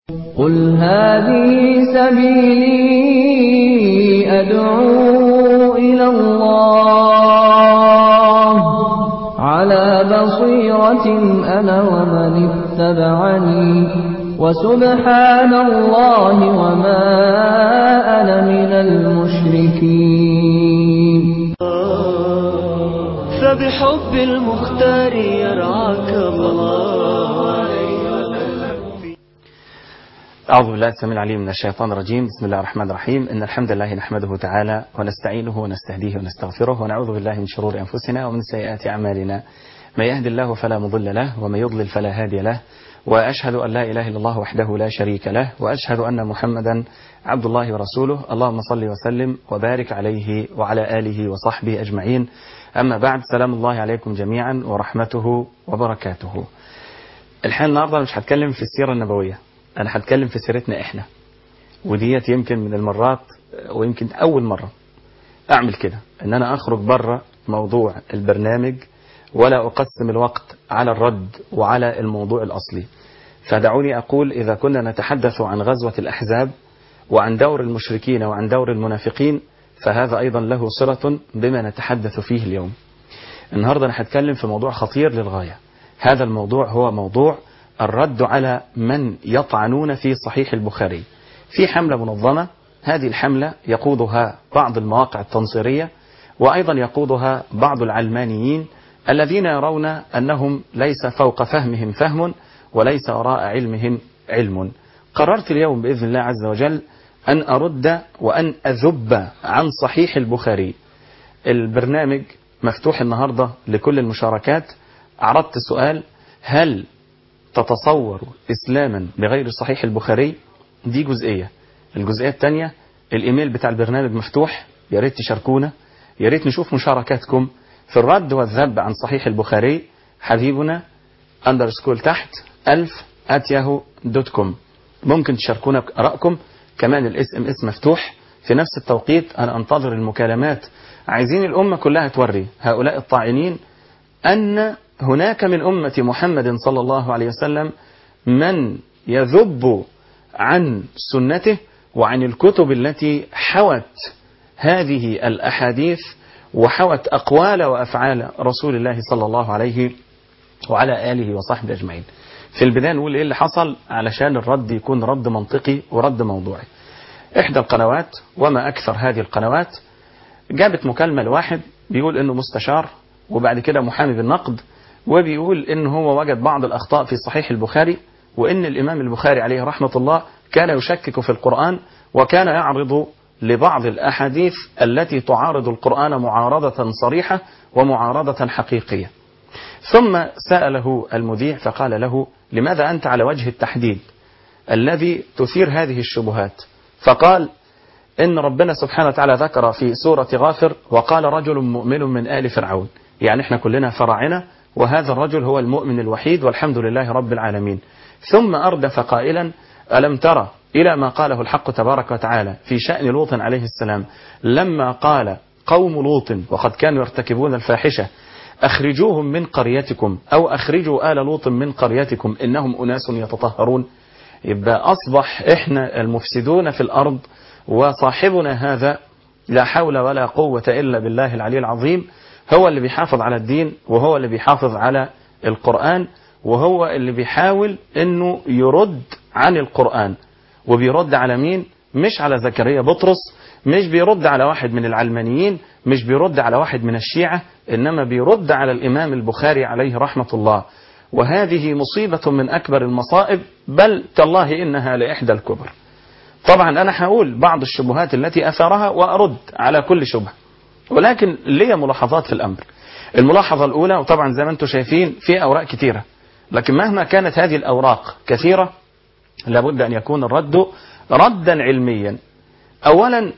قل هذه سبيلي أدعو إلى الله على بصيرة أنا ومن اتبعني وسبحان الله وما أنا من المشركين فبحب المختار يرعاك الله أعوذ بالله السميع العليم من الشيطان الرجيم بسم الله الرحمن الرحيم إن الحمد لله نحمده تعالى ونستعينه ونستهديه ونستغفره ونعوذ بالله من شرور أنفسنا ومن سيئات أعمالنا من يهد الله فلا مضل له ومن يضلل فلا هادي له وأشهد أن لا إله إلا الله وحده لا شريك له وأشهد أن محمدا عبد الله ورسوله اللهم صل وسلم وبارك عليه وعلى آله وصحبه أجمعين أما بعد سلام الله عليكم جميعا ورحمته وبركاته الحين النهاردة مش هتكلم في السيرة النبوية أنا هتكلم في سيرتنا إحنا وديت يمكن من المرات ويمكن أول مرة أعمل كده إن أنا أخرج بره موضوع البرنامج ولا أقسم الوقت على الرد وعلى الموضوع الأصلي فدعوني أقول إذا كنا نتحدث عن غزوة الأحزاب وعن دور المشركين وعن دور المنافقين فهذا أيضا له صلة بما نتحدث فيه اليوم النهاردة أنا هتكلم في موضوع خطير للغاية هذا الموضوع هو موضوع الرد على من يطعنون في صحيح البخاري في حملة منظمة هذه الحملة يقودها بعض المواقع التنصيرية وأيضا يقودها بعض العلمانيين الذين يرون أنهم ليس فوق فهمهم فهم وليس وراء علمهم علم قررت اليوم بإذن الله عز وجل أن أرد وأن أذب عن صحيح البخاري البرنامج مفتوح النهاردة لكل المشاركات عرضت سؤال هل تتصور إسلاما بغير صحيح البخاري دي جزئية الجزئية الثانية الإيميل بتاع البرنامج مفتوح يا ريت تشاركونا يا ريت نشوف مشاركاتكم في الرد والذب عن صحيح البخاري حبيبنا اندرسكول تحت ألف at yahoo دوت كوم ممكن تشاركونا بآرائكم كمان الاس ام اس مفتوح في نفس التوقيت أنا أنتظر المكالمات عايزين الأمة كلها توري هؤلاء الطاعنين أن هناك من أمة محمد صلى الله عليه وسلم من يذب عن سنته وعن الكتب التي حوت هذه الأحاديث وحوت أقوال وأفعال رسول الله صلى الله عليه وعلى آله وصحبه أجمعين في البداية نقول إيه اللي حصل علشان الرد يكون رد منطقي ورد موضوعي إحدى القنوات وما أكثر هذه القنوات جابت مكالمة لواحد بيقول إنه مستشار وبعد كده محامي بالنقد وبيقول إن هو وجد بعض الأخطاء في صحيح البخاري وإن الإمام البخاري عليه رحمة الله كان يشكك في القرآن وكان يعرض لبعض الأحاديث التي تعارض القرآن معارضة صريحة ومعارضة حقيقية ثم سأله المذيع فقال له لماذا أنت على وجه التحديد الذي تثير هذه الشبهات فقال إن ربنا سبحانه وتعالى ذكر في سورة غافر وقال رجل مؤمن من آل فرعون يعني احنا كلنا فراعنة وهذا الرجل هو المؤمن الوحيد والحمد لله رب العالمين ثم أردف قائلا ألم ترى إلى ما قاله الحق تبارك وتعالى في شأن لوط عليه السلام لما قال قوم لوط وقد كانوا يرتكبون الفاحشة أخرجوهم من قريتكم أو أخرجوا آل لوط من قريتكم إنهم أناس يتطهرون يبقى أصبح إحنا المفسدون في الأرض وصاحبنا هذا لا حول ولا قوة إلا بالله العلي العظيم هو اللي بيحافظ على الدين وهو اللي بيحافظ على القرآن وهو اللي بيحاول انه يرد عن القرآن وبيرد على مين مش على زكريا بطرس مش بيرد على واحد من العلمانيين مش بيرد على واحد من الشيعة انما بيرد على الامام البخاري عليه رحمة الله وهذه مصيبة من اكبر المصائب بل تالله انها لاحدى الكبر طبعا انا هقول بعض الشبهات التي اثارها وارد على كل شبهه ولكن لي ملاحظات في الامر الملاحظة الاولى وطبعا زي ما انتم شايفين في اوراق كتيرة لكن مهما كانت هذه الأوراق كثيرة لابد أن يكون الرد ردا علميا أولا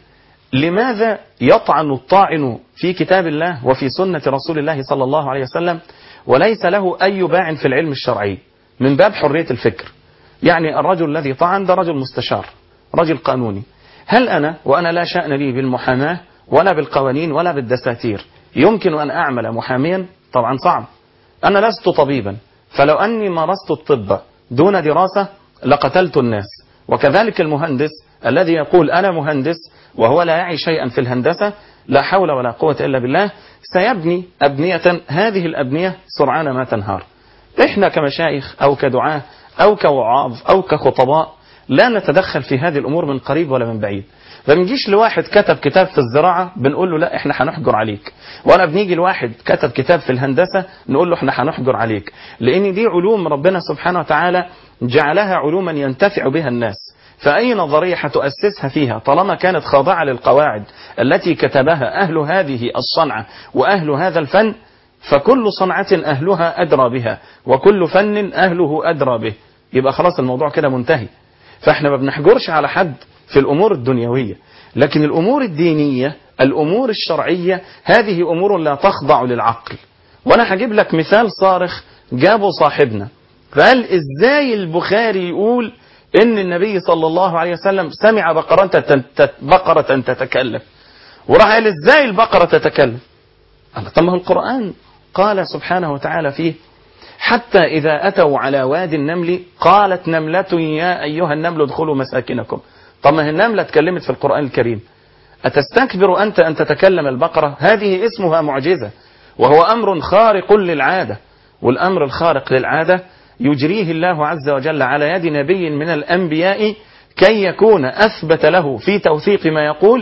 لماذا يطعن الطاعن في كتاب الله وفي سنة رسول الله صلى الله عليه وسلم وليس له أي باع في العلم الشرعي من باب حرية الفكر يعني الرجل الذي طعن ده رجل مستشار رجل قانوني هل أنا وأنا لا شأن لي بالمحاماة ولا بالقوانين ولا بالدساتير يمكن أن أعمل محاميا طبعا صعب أنا لست طبيبا فلو أني مارست الطب دون دراسة لقتلت الناس وكذلك المهندس الذي يقول أنا مهندس وهو لا يعي شيئا في الهندسة لا حول ولا قوة إلا بالله سيبني أبنية هذه الأبنية سرعان ما تنهار إحنا كمشايخ أو كدعاة أو كوعاظ أو كخطباء لا نتدخل في هذه الأمور من قريب ولا من بعيد ما بنجيش لواحد كتب كتاب في الزراعة بنقول له لا احنا هنحجر عليك ولا بنيجي لواحد كتب كتاب في الهندسة نقول له احنا هنحجر عليك لان دي علوم ربنا سبحانه وتعالى جعلها علوما ينتفع بها الناس فأي نظرية هتؤسسها فيها طالما كانت خاضعة للقواعد التي كتبها أهل هذه الصنعة وأهل هذا الفن فكل صنعة أهلها أدرى بها وكل فن أهله أدرى به يبقى خلاص الموضوع كده منتهي فاحنا ما بنحجرش على حد في الأمور الدنيوية لكن الأمور الدينية الأمور الشرعية هذه أمور لا تخضع للعقل وأنا هجيب لك مثال صارخ جابه صاحبنا فقال إزاي البخاري يقول إن النبي صلى الله عليه وسلم سمع بقرة تت- بقرة تتكلم وراح قال إزاي البقرة تتكلم قال طب ما هو القرآن قال سبحانه وتعالى فيه حتى إذا أتوا على وادي النمل قالت نملة يا أيها النمل ادخلوا مساكنكم طب ما هي النملة اتكلمت في القرآن الكريم أتستكبر أنت أن تتكلم البقرة هذه اسمها معجزة وهو أمر خارق للعادة والأمر الخارق للعادة يجريه الله عز وجل على يد نبي من الأنبياء كي يكون أثبت له في توثيق ما يقول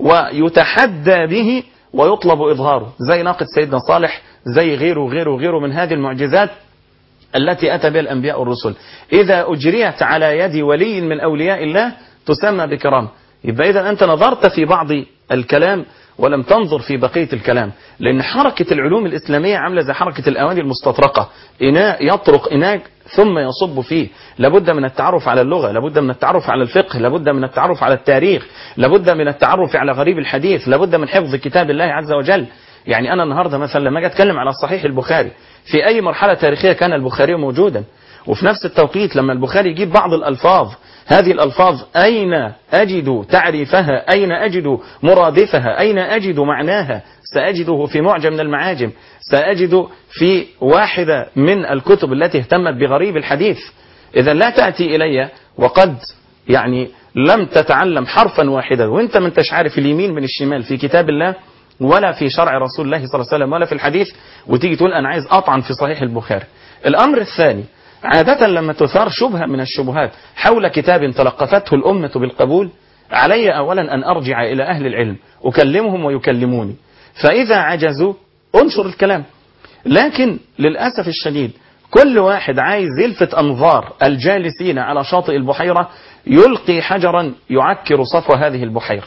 ويتحدى به ويطلب إظهاره زي ناقة سيدنا صالح زي غيره وغيره وغيره من هذه المعجزات التي أتى بها الأنبياء والرسل إذا أجريت على يد ولي من أولياء الله تسمى بكرامة يبقى إذا أنت نظرت في بعض الكلام ولم تنظر في بقية الكلام لأن حركة العلوم الإسلامية عاملة زي حركة الأواني المستطرقة إناء يطرق إناء ثم يصب فيه لابد من التعرف على اللغة لابد من التعرف على الفقه لابد من التعرف على التاريخ لابد من التعرف على غريب الحديث لابد من حفظ كتاب الله عز وجل يعني أنا النهاردة مثلا لما أجي أتكلم على صحيح البخاري في أي مرحلة تاريخية كان البخاري موجودا وفي نفس التوقيت لما البخاري يجيب بعض الألفاظ هذه الألفاظ أين أجد تعريفها أين أجد مرادفها أين أجد معناها سأجده في معجم من المعاجم سأجد في واحدة من الكتب التي اهتمت بغريب الحديث إذا لا تأتي إلي وقد يعني لم تتعلم حرفا واحدا وانت ما انتش عارف اليمين من الشمال في كتاب الله ولا في شرع رسول الله صلى الله عليه وسلم ولا في الحديث وتيجي تقول أنا عايز أطعن في صحيح البخاري الأمر الثاني عادة لما تثار شبهة من الشبهات حول كتاب تلقفته الأمة بالقبول علي أولا أن أرجع إلى أهل العلم أكلمهم ويكلموني فإذا عجزوا أنشر الكلام لكن للأسف الشديد كل واحد عايز يلفت أنظار الجالسين على شاطئ البحيرة يلقي حجرا يعكر صفو هذه البحيرة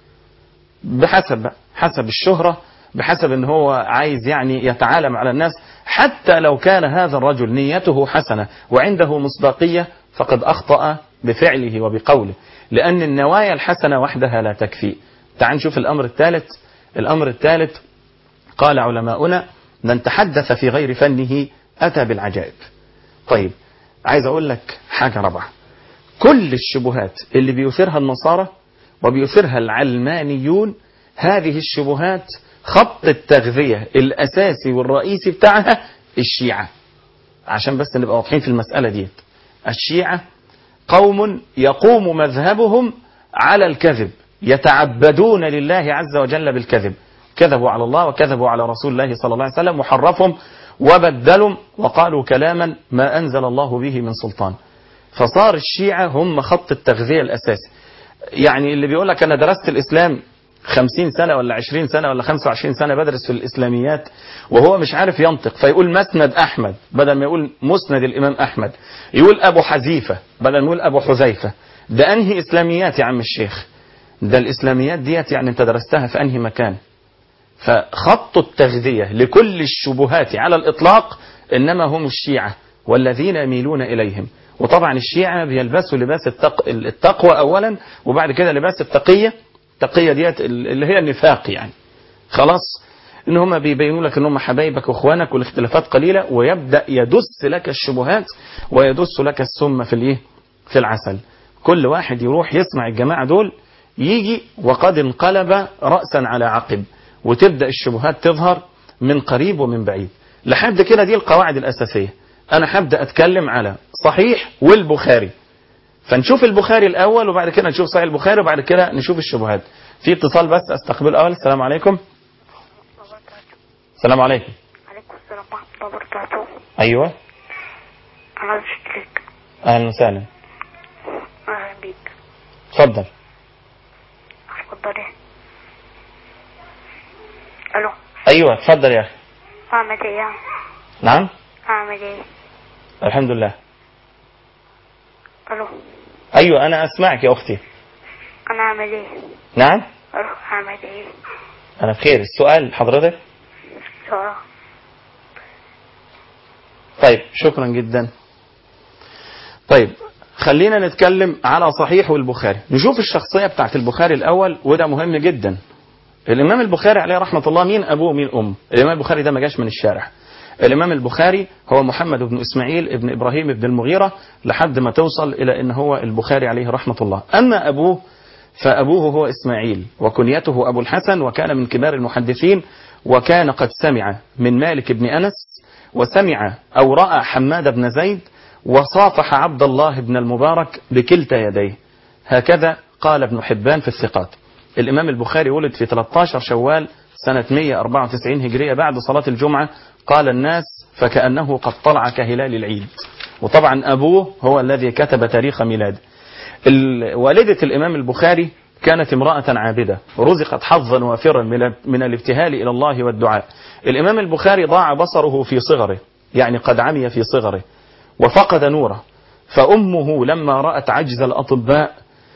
بحسب بقى، حسب الشهرة بحسب ان هو عايز يعني يتعالم على الناس حتى لو كان هذا الرجل نيته حسنة وعنده مصداقية فقد أخطأ بفعله وبقوله لأن النوايا الحسنة وحدها لا تكفي تعال نشوف الأمر الثالث الأمر الثالث قال علماؤنا من تحدث في غير فنه أتى بالعجائب طيب عايز أقول لك حاجة رابعة كل الشبهات اللي بيثيرها النصارى وبيثيرها العلمانيون هذه الشبهات خط التغذية الأساسي والرئيسي بتاعها الشيعة عشان بس نبقى واضحين في المسألة دي الشيعة قوم يقوم مذهبهم على الكذب يتعبدون لله عز وجل بالكذب كذبوا على الله وكذبوا على رسول الله صلى الله عليه وسلم وحرفهم وبدلوا وقالوا كلاما ما أنزل الله به من سلطان فصار الشيعة هم خط التغذية الأساسي يعني اللي بيقول لك أنا درست الإسلام خمسين سنة ولا عشرين سنة ولا خمسة وعشرين سنة بدرس في الإسلاميات وهو مش عارف ينطق فيقول مسند أحمد بدل ما يقول مسند الإمام أحمد يقول أبو حذيفة بدل ما يقول أبو حذيفة ده أنهي إسلاميات يا عم الشيخ ده الإسلاميات ديت يعني أنت درستها في أنهي مكان فخط التغذية لكل الشبهات على الإطلاق إنما هم الشيعة والذين يميلون إليهم وطبعا الشيعة بيلبسوا لباس التق... التقوى أولا وبعد كده لباس التقية التقية ديت اللي هي النفاق يعني خلاص ان هم بيبينوا لك ان هم حبايبك واخوانك والاختلافات قليلة ويبدأ يدس لك الشبهات ويدس لك السم في الايه في العسل كل واحد يروح يسمع الجماعة دول يجي وقد انقلب رأسا على عقب وتبدأ الشبهات تظهر من قريب ومن بعيد لحد كده دي القواعد الأساسية أنا هبدأ أتكلم على صحيح والبخاري فنشوف البخاري الاول وبعد كده نشوف صحيح البخاري وبعد كده نشوف الشبهات في اتصال بس استقبل الاول السلام عليكم السلام عليكم عليكم السلام ورحمة الله وبركاته ايوه أنا عايز أشترك اهلا وسهلا أهلا بيك اتفضل اتفضلي ألو ايوه اتفضل يا اخي أعمل إيه نعم أعمل إيه الحمد لله ألو ايوه انا اسمعك يا اختي أنا أعمل إيه نعم ألو أعمل إيه انا بخير السؤال حضرتك سؤال طيب شكرا جدا طيب خلينا نتكلم على صحيح البخاري نشوف الشخصية بتاعت البخاري الأول وده مهم جدا الإمام البخاري عليه رحمة الله مين أبوه ومين أم الإمام البخاري ده ما جاش من الشارع الإمام البخاري هو محمد بن إسماعيل ابن إبراهيم بن المغيرة لحد ما توصل إلى أن هو البخاري عليه رحمة الله أما أبوه فأبوه هو إسماعيل وكنيته أبو الحسن وكان من كبار المحدثين وكان قد سمع من مالك بن أنس وسمع أو رأى حماد بن زيد وصافح عبد الله بن المبارك بكلتا يديه هكذا قال ابن حبان في الثقات الإمام البخاري ولد في 13 شوال سنة 194 هجرية بعد صلاة الجمعة قال الناس فكأنه قد طلع كهلال العيد وطبعا أبوه هو الذي كتب تاريخ ميلاده ال- والدة الإمام البخاري كانت امرأة عابدة رزقت حظا وافرا من- من الابتهال إلى الله والدعاء الإمام البخاري ضاع بصره في صغره يعني قد عمي في صغره وفقد نوره فأمه لما رأت عجز الأطباء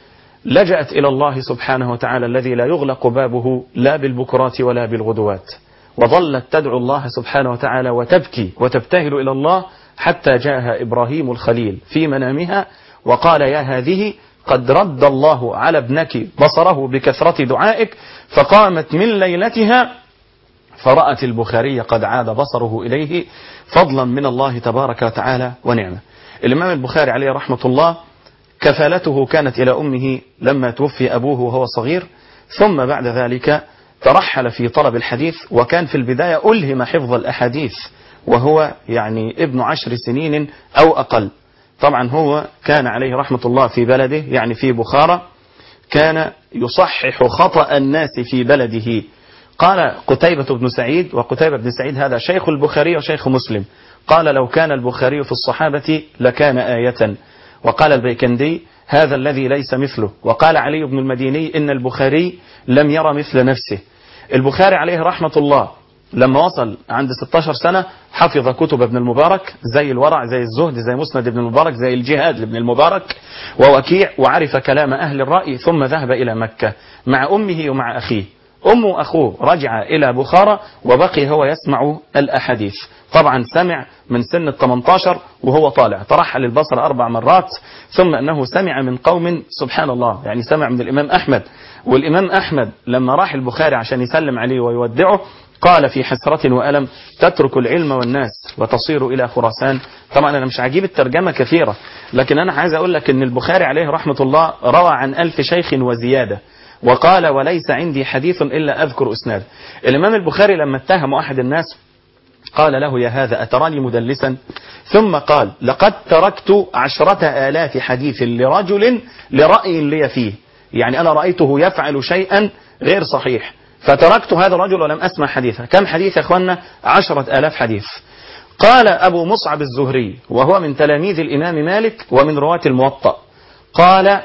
لجأت إلى الله سبحانه وتعالى الذي لا يغلق بابه لا بالبكرات ولا بالغدوات وظلت تدعو الله سبحانه وتعالى وتبكي وتبتهل إلى الله حتى جاءها إبراهيم الخليل في منامها وقال يا هذه قد رد الله على ابنك بصره بكثرة دعائك فقامت من ليلتها فرأت البخاري قد عاد بصره إليه فضلا من الله تبارك وتعالى ونعمه الإمام البخاري عليه رحمة الله كفالته كانت إلى أمه لما توفي أبوه وهو صغير ثم بعد ذلك ترحل في طلب الحديث وكان في البداية ألهم حفظ الأحاديث وهو يعني ابن عشر سنين أو أقل طبعا هو كان عليه رحمة الله في بلده يعني في بخارى كان يصحح خطأ الناس في بلده قال قتيبة بن سعيد وقتيبة بن سعيد هذا شيخ البخاري وشيخ مسلم قال لو كان البخاري في الصحابة لكان آية وقال البيكندي هذا الذي ليس مثله وقال علي بن المديني إن البخاري لم يرى مثل نفسه البخاري عليه رحمة الله لما وصل عند 16 سنة حفظ كتب ابن المبارك زي الورع زي الزهد زي مسند ابن المبارك زي الجهاد لابن المبارك ووكيع وعرف كلام أهل الرأي ثم ذهب إلى مكة مع أمه ومع أخيه أم وأخوه رجع إلى بخارى وبقي هو يسمع الأحاديث طبعا سمع من سن ال 18 وهو طالع ترحل البصر أربع مرات ثم أنه سمع من قوم سبحان الله يعني سمع من الإمام أحمد والإمام أحمد لما راح البخاري عشان يسلم عليه ويودعه قال في حسرة وألم تترك العلم والناس وتصير إلى خراسان طبعا أنا مش عجيب الترجمة كثيرة لكن أنا عايز أقول لك أن البخاري عليه رحمة الله روى عن ألف شيخ وزيادة وقال وليس عندي حديث إلا أذكر أسناد الإمام البخاري لما اتهم أحد الناس قال له يا هذا أتراني مدلسا ثم قال لقد تركت عشرة آلاف حديث لرجل لرأي لي فيه يعني أنا رأيته يفعل شيئا غير صحيح فتركت هذا الرجل ولم أسمع حديثه كم حديث يا أخوانا عشرة آلاف حديث قال أبو مصعب الزهري وهو من تلاميذ الإمام مالك ومن رواة الموطأ قال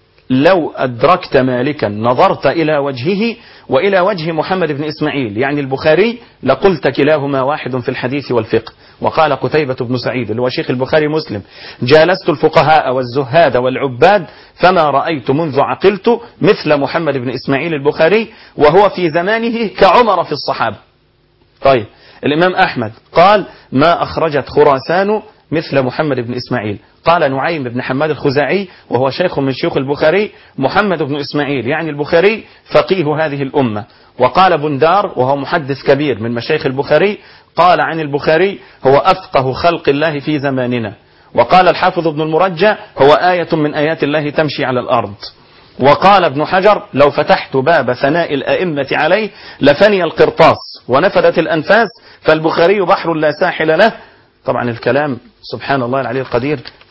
لو أدركت مالكا نظرت إلى وجهه وإلى وجه محمد بن إسماعيل يعني البخاري لقلت كلاهما واحد في الحديث والفقه وقال قتيبة بن سعيد اللي هو شيخ البخاري مسلم جالست الفقهاء والزهاد والعباد فما رأيت منذ عقلت مثل محمد بن إسماعيل البخاري وهو في زمانه كعمر في الصحابة طيب الإمام أحمد قال ما أخرجت خراسان مثل محمد بن إسماعيل قال نعيم بن حماد الخزاعي وهو شيخ من شيوخ البخاري محمد بن إسماعيل يعني البخاري فقيه هذه الأمة وقال بندار وهو محدث كبير من مشايخ البخاري قال عن البخاري هو أفقه خلق الله في زماننا وقال الحافظ ابن المرجى هو آية من آيات الله تمشي على الأرض وقال ابن حجر لو فتحت باب ثناء الأئمة عليه لفني القرطاس ونفدت الأنفاس فالبخاري بحر لا ساحل له طبعا الكلام سبحان الله العلي القدير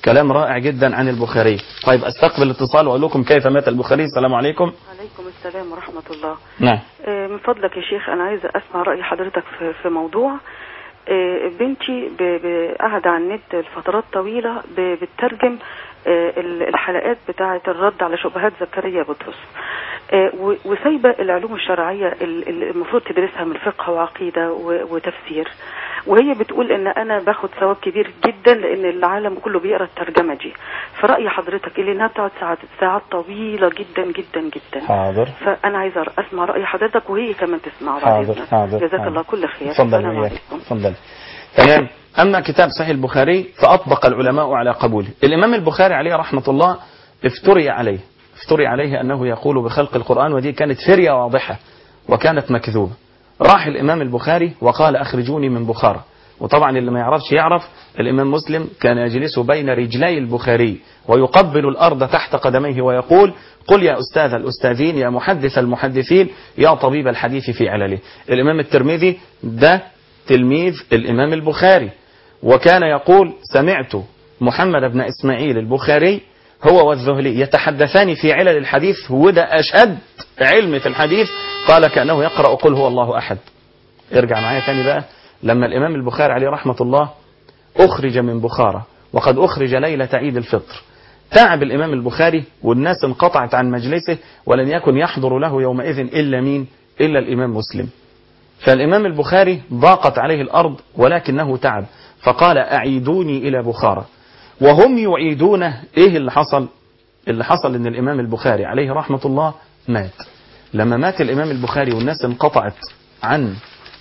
كلام رائع جدا عن البخاري طيب استقبل الاتصال واقول لكم كيف مات البخاري السلام عليكم عليكم السلام ورحمة الله نعم آه، من فضلك يا شيخ أنا عايزة أسمع رأي حضرتك في, في موضوع آه، بنتي ب- ب- قاعدة على النت لفترات طويلة ب- بتترجم آه، ال- الحلقات بتاعة الرد على شبهات زكريا بطرس آه، و- وسايبة العلوم الشرعية ال- ال- المفروض تدرسها من فقه وعقيدة و- وتفسير وهي بتقول ان انا باخد ثواب كبير جدا لان العالم كله بيقرا الترجمه دي فرأي حضرتك اللي انها بتقعد ساعات ساعات طويله جدا جدا جدا حاضر فانا عايزه اسمع راي حضرتك وهي كمان تسمع بعد حاضر إذنك. حاضر جزاك حاضر. الله كل خير تفضل السلام وياك عليكم تفضل تمام أما كتاب صحيح البخاري فأطبق العلماء على قبوله الإمام البخاري عليه رحمة الله افتري عليه افتري عليه أنه يقول بخلق القرآن ودي كانت فرية واضحة وكانت مكذوبة راح الإمام البخاري وقال أخرجوني من بخارى وطبعا اللي ما يعرفش يعرف الإمام مسلم كان يجلس بين رجلي البخاري ويقبل الأرض تحت قدميه ويقول قل يا أستاذ الأستاذين يا محدث المحدثين يا طبيب الحديث في علله الإمام الترمذي ده تلميذ الإمام البخاري وكان يقول سمعت محمد بن إسماعيل البخاري هو والذهلي يتحدثان في علل الحديث وده أشد علم في الحديث قال كأنه يقرأ قل هو الله أحد ارجع معايا تاني بقى لما الإمام البخاري عليه رحمة الله أخرج من بخارى وقد أخرج ليلة عيد الفطر تعب الإمام البخاري والناس انقطعت عن مجلسه ولن يكن يحضر له يومئذ إلا مين إلا الإمام مسلم فالإمام البخاري ضاقت عليه الأرض ولكنه تعب فقال أعيدوني إلى بخارى وهم يعيدونه إيه اللي حصل اللي حصل إن الإمام البخاري عليه رحمة الله مات لما مات الإمام البخاري والناس انقطعت عن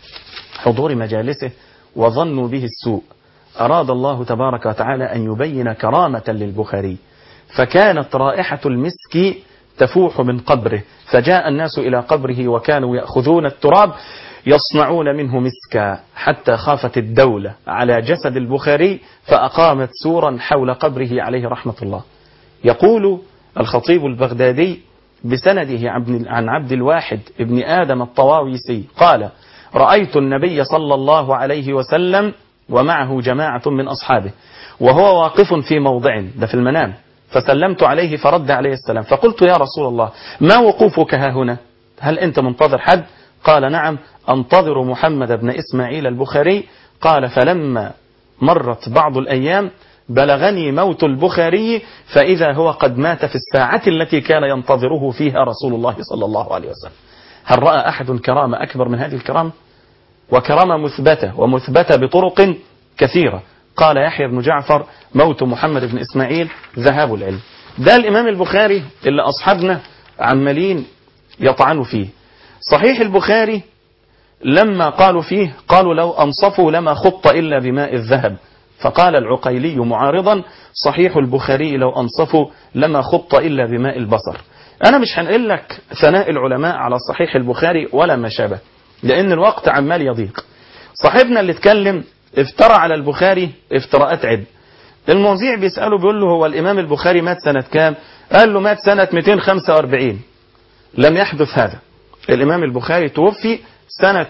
حضور مجالسه وظنوا به السوء أراد الله تبارك وتعالى أن يبين كرامة للبخاري فكانت رائحة المسك تفوح من قبره فجاء الناس إلى قبره وكانوا يأخذون التراب يصنعون منه مسكا حتى خافت الدولة على جسد البخاري فأقامت سورا حول قبره عليه رحمة الله يقول الخطيب البغدادي بسنده عن عبد الواحد ابن آدم الطواويسي قال رأيت النبي صلى الله عليه وسلم ومعه جماعة من أصحابه وهو واقف في موضع ده في المنام فسلمت عليه فرد عليه السلام فقلت يا رسول الله ما وقوفك ها هنا هل أنت منتظر حد قال نعم أنتظر محمد بن إسماعيل البخاري قال فلما مرت بعض الأيام بلغني موت البخاري فإذا هو قد مات في الساعة التي كان ينتظره فيها رسول الله صلى الله عليه وسلم هل رأى أحد كرامة أكبر من هذه الكرامة وكرامة مثبتة ومثبتة بطرق كثيرة قال يحيى بن جعفر موت محمد بن إسماعيل ذهاب العلم ده الإمام البخاري اللي أصحابنا عمالين يطعنوا فيه صحيح البخاري لما قالوا فيه قالوا لو أنصفوا لما خط إلا بماء الذهب فقال العقيلي معارضا صحيح البخاري لو أنصفوا لما خط إلا بماء البصر أنا مش هنقول لك ثناء العلماء على صحيح البخاري ولا ما شابه لأن الوقت عمال يضيق صاحبنا اللي اتكلم افترى على البخاري افتراءات عد المذيع بيسأله بيقول له هو الإمام البخاري مات سنة كام قال له مات سنة 245 لم يحدث هذا الإمام البخاري توفي سنة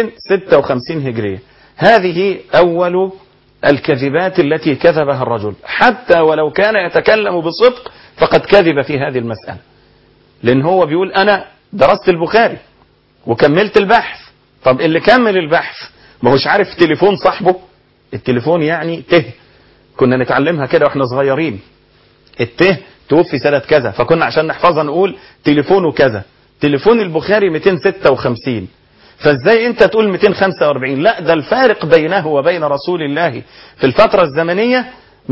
256 هجرية هذه أول الكذبات التي كذبها الرجل حتى ولو كان يتكلم بصدق فقد كذب في هذه المسألة لأن هو بيقول أنا درست البخاري وكملت البحث طب اللي كمل البحث ما هوش عارف تليفون صاحبه التليفون يعني ته كنا نتعلمها كده واحنا صغيرين الته توفي سنة كذا فكنا عشان نحفظها نقول تليفونه كذا تليفون البخاري 256 فازاي انت تقول 245 لا ده الفارق بينه وبين رسول الله في الفترة الزمنية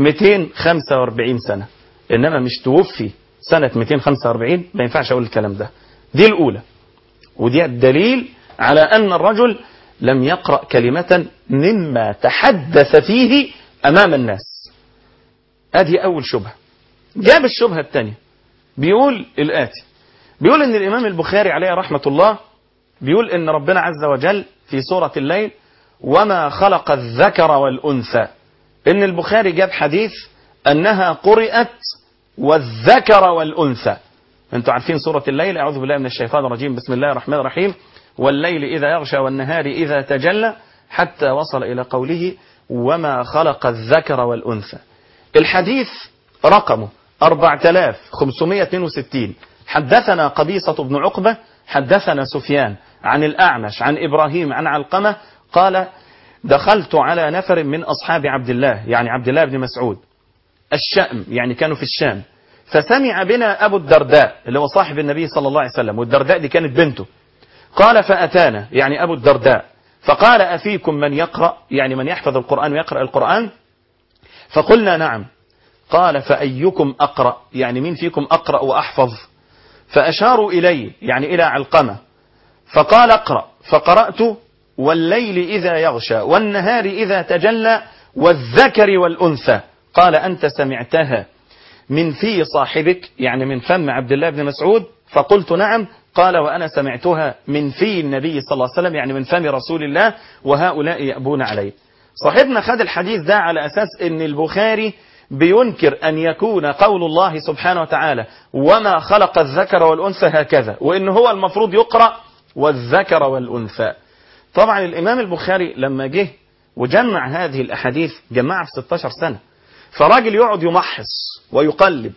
245 سنة انما مش توفي سنة 245 ما ينفعش اقول الكلام ده دي الاولى ودي الدليل على ان الرجل لم يقرأ كلمة مما تحدث فيه امام الناس ادي اول شبهة جاب الشبهة الثانية بيقول الاتي بيقول ان الامام البخاري عليه رحمة الله بيقول ان ربنا عز وجل في سورة الليل وما خلق الذكر والانثى ان البخاري جاب حديث انها قرئت والذكر والانثى انتوا عارفين سورة الليل اعوذ بالله من الشيطان الرجيم بسم الله الرحمن الرحيم والليل اذا يغشى والنهار اذا تجلى حتى وصل الى قوله وما خلق الذكر والانثى الحديث رقمه 4562 حدثنا قبيصة بن عقبة حدثنا سفيان عن الأعمش عن إبراهيم عن علقمة قال دخلت على نفر من أصحاب عبد الله يعني عبد الله بن مسعود الشأم يعني كانوا في الشام فسمع بنا أبو الدرداء اللي هو صاحب النبي صلى الله عليه وسلم والدرداء دي كانت بنته قال فأتانا يعني أبو الدرداء فقال أفيكم من يقرأ يعني من يحفظ القرآن ويقرأ القرآن فقلنا نعم قال فأيكم أقرأ يعني مين فيكم أقرأ وأحفظ فأشاروا إلي يعني إلى علقمة فقال اقرأ فقرأت والليل إذا يغشى والنهار إذا تجلى والذكر والأنثى قال أنت سمعتها من في صاحبك يعني من فم عبد الله بن مسعود فقلت نعم قال وأنا سمعتها من في النبي صلى الله عليه وسلم يعني من فم رسول الله وهؤلاء يأبون عليه صاحبنا خد الحديث ده على أساس أن البخاري بينكر أن يكون قول الله سبحانه وتعالى وما خلق الذكر والأنثى هكذا وإن هو المفروض يقرأ والذكر والأنثى طبعا الإمام البخاري لما جه وجمع هذه الأحاديث جمعها في 16 سنة فراجل يقعد يمحص ويقلب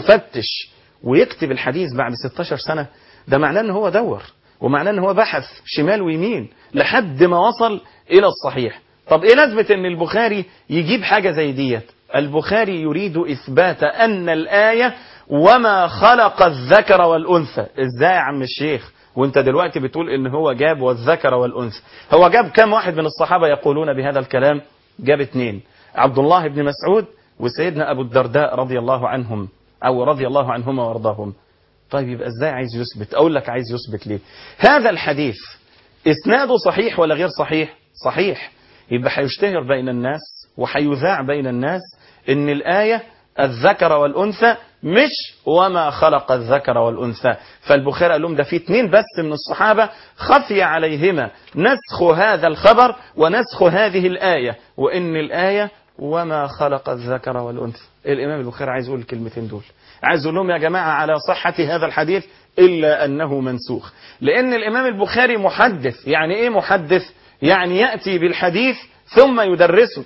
ويفتش ويكتب الحديث بعد 16 سنة ده معناه ان هو دور ومعناه ان هو بحث شمال ويمين لحد ما وصل الى الصحيح طب ايه لازمة ان البخاري يجيب حاجة زي ديت البخاري يريد اثبات ان الآية وما خلق الذكر والانثى ازاي يا عم الشيخ وانت دلوقتي بتقول ان هو جاب والذكر والانثى هو جاب كم واحد من الصحابة يقولون بهذا الكلام جاب اتنين عبد الله بن مسعود وسيدنا ابو الدرداء رضي الله عنهم او رضي الله عنهما وارضاهم طيب يبقى ازاي عايز يثبت اقول لك عايز يثبت ليه هذا الحديث اسناده صحيح ولا غير صحيح صحيح يبقى هيشتهر بين الناس وهيذاع بين الناس ان الايه الذكر والانثى مش وما خلق الذكر والانثى فالبخاري قال لهم ده في اتنين بس من الصحابه خفي عليهما نسخ هذا الخبر ونسخ هذه الايه وان الايه وما خلق الذكر والانثى الامام البخاري عايز يقول الكلمتين دول عايز يقول لهم يا جماعه على صحه هذا الحديث الا انه منسوخ لان الامام البخاري محدث يعني ايه محدث يعني ياتي بالحديث ثم يدرسه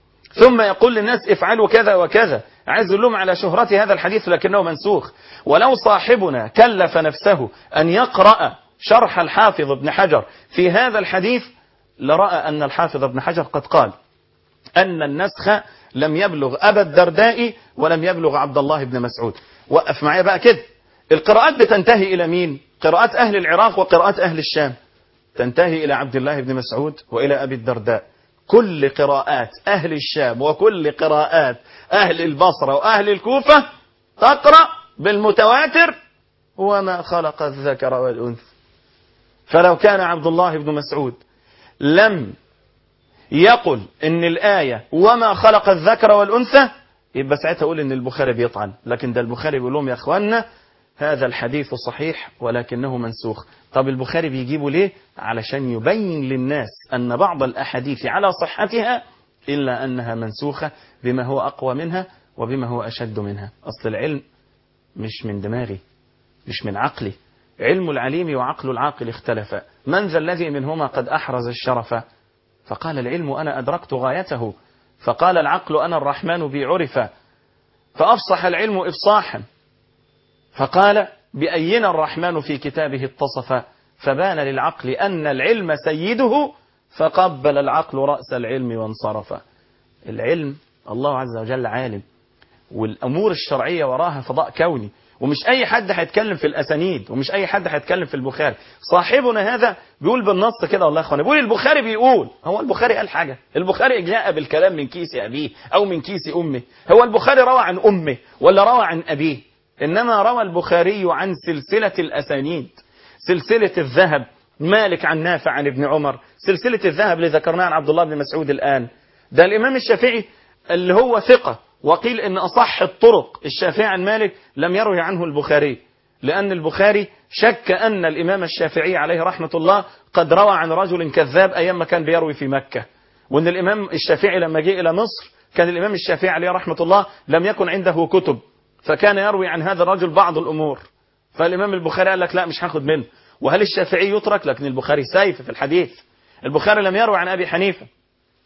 ثم يقول للناس افعلوا كذا وكذا عايز يقول لهم على شهرة هذا الحديث لكنه منسوخ ولو صاحبنا كلف نفسه أن يقرأ شرح الحافظ ابن حجر في هذا الحديث لرأى أن الحافظ ابن حجر قد قال أن النسخ لم يبلغ أبا الدرداء ولم يبلغ عبد الله بن مسعود وقف معايا بقى كده القراءات بتنتهي إلى مين قراءات أهل العراق وقراءات أهل الشام تنتهي إلى عبد الله بن مسعود وإلى أبي الدرداء كل قراءات أهل الشام وكل قراءات أهل البصرة وأهل الكوفة تقرأ بالمتواتر وما خلق الذكر والأنثى فلو كان عبد الله بن مسعود لم يقل ان الآية وما خلق الذكر والأنثى يبقى ساعتها أقول ان البخاري بيطعن لكن ده البخاري بيقول لهم يا اخوانا هذا الحديث صحيح ولكنه منسوخ طب البخاري بيجيبه ليه علشان يبين للناس أن بعض الأحاديث على صحتها إلا أنها منسوخة بما هو أقوى منها وبما هو أشد منها أصل العلم مش من دماغي مش من عقلي علم العليم وعقل العاقل اختلفا من ذا الذي منهما قد أحرز الشرف فقال العلم أنا أدركت غايته فقال العقل أنا الرحمن بي عرف فأفصح العلم إفصاحا فقال بأينا الرحمن في كتابه اتصف فبان للعقل أن العلم سيده فقبل العقل رأس العلم وانصرف العلم الله عز وجل عالم والأمور الشرعية وراها فضاء كوني ومش أي حد هيتكلم في الأسانيد ومش أي حد هيتكلم في البخاري صاحبنا هذا بيقول بالنص كده والله يا اخوانا بيقول البخاري بيقول هو البخاري قال حاجة البخاري جاء بالكلام من كيس أبيه أو من كيس أمه هو البخاري روى عن أمه ولا روى عن أبيه إنما روى البخاري عن سلسلة الأسانيد سلسلة الذهب مالك عن نافع عن ابن عمر سلسلة الذهب اللي ذكرناها عن عبد الله بن مسعود الآن ده الإمام الشافعي اللي هو ثقة وقيل إن أصح الطرق الشافعي عن مالك لم يروي عنه البخاري لأن البخاري شك أن الإمام الشافعي عليه رحمة الله قد روى عن رجل كذاب أيام ما كان بيروي في مكة وأن الإمام الشافعي لما جاء إلى مصر كان الإمام الشافعي عليه رحمة الله لم يكن عنده كتب فكان يروي عن هذا الرجل بعض الأمور فالإمام البخاري قال لك لا مش هاخد منه وهل الشافعي يترك لكن البخاري سيف في الحديث البخاري لم يروي عن أبي حنيفة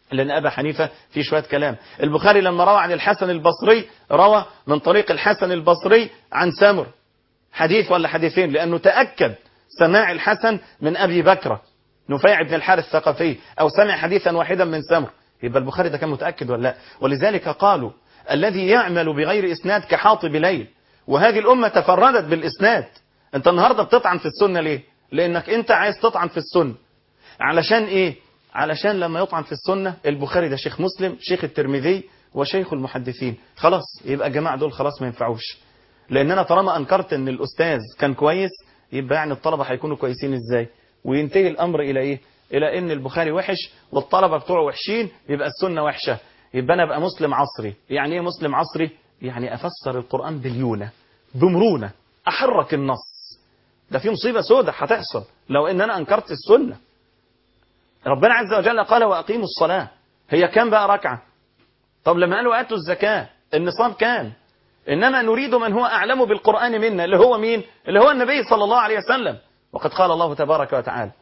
لأن أبا حنيفة في شوية كلام البخاري لما روى عن الحسن البصري روى من طريق الحسن البصري عن سمر حديث ولا حديثين لأنه تأكد سماع الحسن من أبي بكرة نفيع بن الحارث الثقفي أو سمع حديثا واحدا من سمر يبقى البخاري ده كان متأكد ولا لا ولذلك قالوا الذي يعمل بغير إسناد كحاطب ليل وهذه الأمة تفردت بالإسناد أنت النهاردة بتطعن في السنة ليه لأنك أنت عايز تطعن في السنة علشان إيه علشان لما يطعن في السنة البخاري ده شيخ مسلم شيخ الترمذي وشيخ المحدثين خلاص يبقى الجماعة دول خلاص ما ينفعوش لأن أنا طالما أنكرت أن الأستاذ كان كويس يبقى يعني الطلبة هيكونوا كويسين إزاي وينتهي الأمر إلى إيه إلى أن البخاري وحش والطلبة بتوعه وحشين يبقى السنة وحشة يبقى أنا أبقى مسلم عصري يعني إيه مسلم عصري يعني أفسر القرآن بليونة بمرونة أحرك النص ده في مصيبة سودة هتحصل لو ان انا انكرت السنة ربنا عز وجل قال واقيموا الصلاة هي كام بقى ركعة طب لما قالوا اتوا الزكاة النصاب كام انما نريد من هو اعلم بالقرآن منا اللي هو مين اللي هو النبي صلى الله عليه وسلم وقد قال الله تبارك وتعالى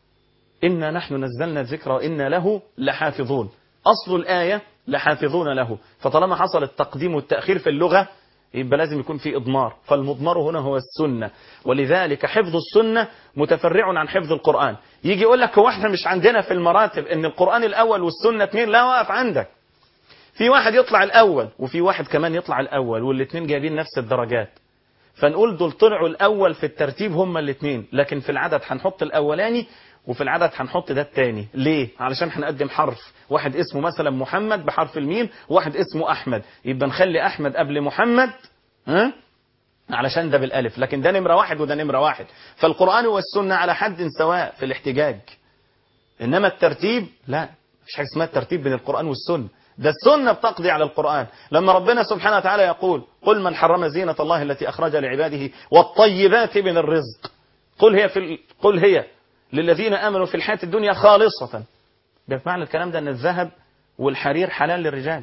إنا نحن نزلنا الذكر وإنا له لحافظون أصل الآية لحافظون له فطالما حصل التقديم والتأخير في اللغة يبقى لازم يكون في إضمار فالمضمر هنا هو السنة ولذلك حفظ السنة متفرع عن حفظ القرآن يجي يقول لك هو احنا مش عندنا في المراتب ان القرآن الأول والسنة اثنين لا واقف عندك في واحد يطلع الأول وفي واحد كمان يطلع الأول والاثنين جايبين نفس الدرجات فنقول دول طلعوا الأول في الترتيب هما الاثنين لكن في العدد هنحط الأولاني وفي العدد هنحط ده التاني ليه علشان هنقدم حرف واحد اسمه مثلا محمد بحرف الميم واحد اسمه أحمد يبقى نخلي أحمد قبل محمد ها علشان ده بالالف لكن ده نمرة واحد وده نمرة واحد فالقرآن والسنة على حد سواء في الاحتجاج إنما الترتيب لا مش حاجة اسمها الترتيب بين القرآن والسنة ده السنة بتقضي على القرآن لما ربنا سبحانه وتعالى يقول قل من حرم زينة الله التي أخرج لعباده والطيبات من الرزق قل هي في ال... قل هي للذين آمنوا في الحياة الدنيا خالصة ده معنى الكلام ده أن الذهب والحرير حلال للرجال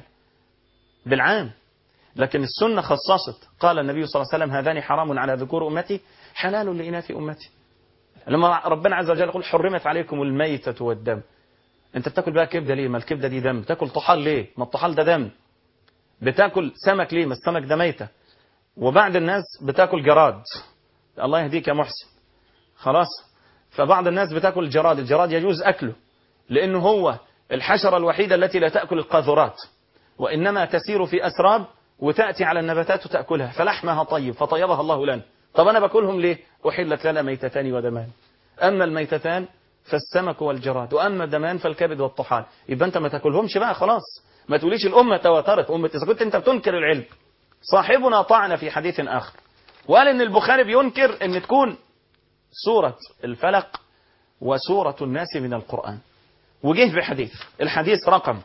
بالعام لكن السنة خصصت قال النبي صلى الله عليه وسلم هذان حرام على ذكور أمتي حلال لإناث أمتي لما ربنا عز وجل يقول حرمت عليكم الميتة والدم انت بتاكل بقى كبدة ليه ما الكبدة دي دم بتاكل طحال ليه ما الطحال ده دم بتاكل سمك ليه ما السمك ده ميتة وبعض الناس بتاكل جراد الله يهديك يا محسن خلاص فبعض الناس بتاكل جراد الجراد يجوز أكله لأنه هو الحشرة الوحيدة التي لا تأكل القاذورات وإنما تسير في أسراب وتأتي على النباتات وتأكلها فلحمها طيب فطيبها الله لنا طب أنا باكلهم ليه أحلت لنا ميتتان ودمان أما الميتتان فالسمك والجراد وأما الدمان فالكبد والطحال يبقى أنت ما تاكلهمش بقى خلاص ما تقوليش الأمة تواترت أمة إذا كنت أنت بتنكر العلم صاحبنا طعن في حديث آخر وقال إن البخاري بينكر إن تكون سورة الفلق وسورة الناس من القرآن وجه بحديث الحديث رقم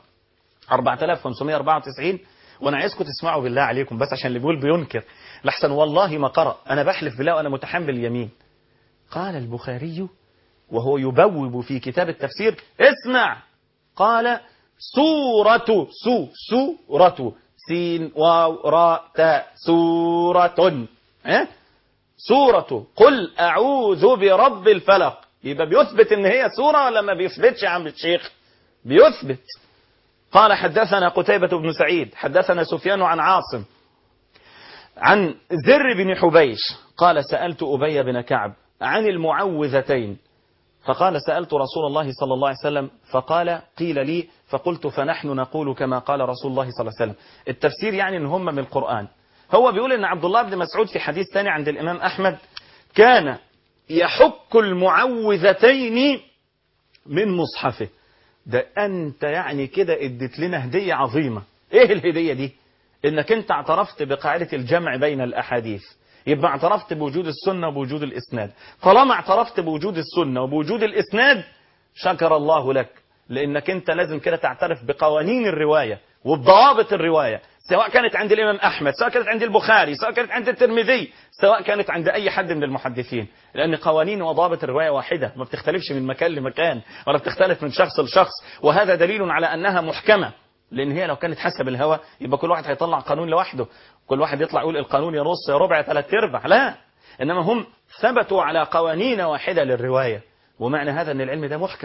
4594 وانا عايزكم تسمعوا بالله عليكم بس عشان اللي بيقول بينكر لحسن والله ما قرأ انا بحلف بالله وانا متحمل اليمين قال البخاري وهو يبوب في كتاب التفسير اسمع قال سورة سو سورة سين واو راء تاء سورة اه؟ سورة قل أعوذ برب الفلق يبقى بيثبت ان هي سورة ولا ما بيثبتش يا عم الشيخ بيثبت قال حدثنا قتيبة بن سعيد حدثنا سفيان عن عاصم عن زر بن حبيش قال سألت أبي بن كعب عن المعوذتين فقال سألت رسول الله صلى الله عليه وسلم فقال قيل لي فقلت فنحن نقول كما قال رسول الله صلى الله عليه وسلم التفسير يعني ان هم من القرآن هو بيقول ان عبد الله بن مسعود في حديث ثاني عند الإمام أحمد كان يحك المعوذتين من مصحفه ده أنت يعني كده اديت لنا هدية عظيمة ايه الهدية دي انك انت اعترفت بقاعدة الجمع بين الأحاديث يبقى اعترفت بوجود السنة وبوجود الإسناد طالما اعترفت بوجود السنة وبوجود الإسناد شكر الله لك لأنك أنت لازم كده تعترف بقوانين الرواية وبضوابط الرواية سواء كانت عند الإمام أحمد سواء كانت عند البخاري سواء كانت عند الترمذي سواء كانت عند أي حد من المحدثين لأن قوانين وضابط الرواية واحدة ما بتختلفش من مكان لمكان ولا بتختلف من شخص لشخص وهذا دليل على أنها محكمة لأن هي لو كانت حسب الهوى يبقى كل واحد هيطلع قانون لوحده كل واحد يطلع يقول القانون يا نص يا ربع يا ثلاث ارباع لا إنما هم ثبتوا على قوانين واحدة للرواية ومعنى هذا أن العلم ده محكم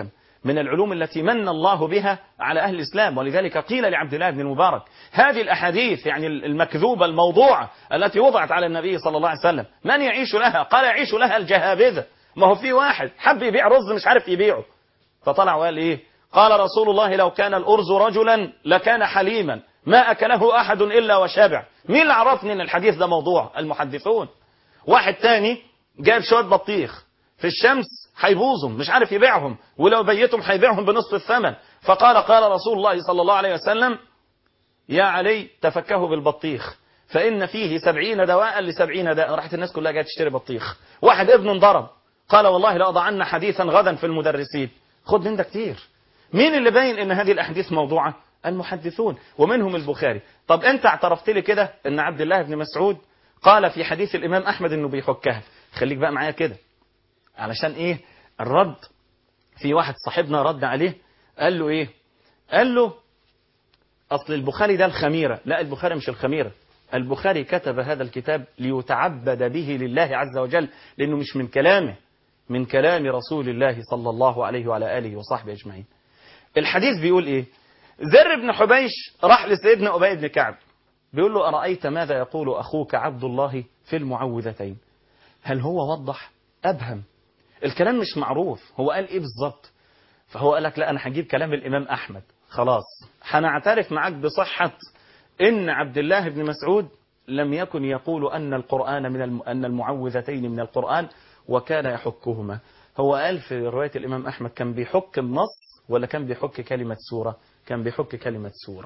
من العلوم التي من الله بها على أهل الإسلام ولذلك قيل لعبد الله بن المبارك هذه الأحاديث يعني المكذوبة الموضوعة التي وضعت على النبي صلى الله عليه وسلم من يعيش لها قال يعيش لها الجهابذة ما هو في واحد حب يبيع رز مش عارف يبيعه فطلع وقال إيه قال رسول الله لو كان الأرز رجلا لكان حليما ما أكله أحد إلا وشبع مين اللي عرفني أن الحديث ده موضوع المحدثون واحد تاني جايب شوية بطيخ في الشمس هيبوظهم مش عارف يبيعهم ولو بيتهم هيبيعهم بنصف الثمن فقال قال رسول الله صلى الله عليه وسلم يا علي تفكهوا بالبطيخ فإن فيه سبعين دواء لسبعين داء راحت الناس كلها جايه تشتري بطيخ واحد ابنه انضرب قال والله لأضعن حديثا غدا في المدرسين خد من ده كتير مين اللي باين ان هذه الاحاديث موضوعه المحدثون ومنهم البخاري طب انت اعترفت لي كده ان عبد الله بن مسعود قال في حديث الامام احمد انه بيحكها خليك بقى معايا كده علشان ايه الرد في واحد صاحبنا رد عليه قال له ايه قال له اصل البخاري ده الخميره لا البخاري مش الخميره البخاري كتب هذا الكتاب ليتعبد به لله عز وجل لانه مش من كلامه من كلام رسول الله صلى الله عليه وعلى اله وصحبه اجمعين الحديث بيقول ايه زر بن حبيش راح لسيدنا أبي بن كعب بيقول له أرأيت ماذا يقول أخوك عبد الله في المعوذتين هل هو وضح أبهم الكلام مش معروف هو قال إيه بالظبط فهو قال لك لا أنا هجيب كلام الإمام أحمد خلاص هنعترف معاك بصحة إن عبد الله بن مسعود لم يكن يقول أن القرآن من الم... أن المعوذتين من القرآن وكان يحكهما هو قال في رواية الإمام أحمد كان بيحك النص ولا كان بيحك كلمة سورة كان بيحك كلمة سورة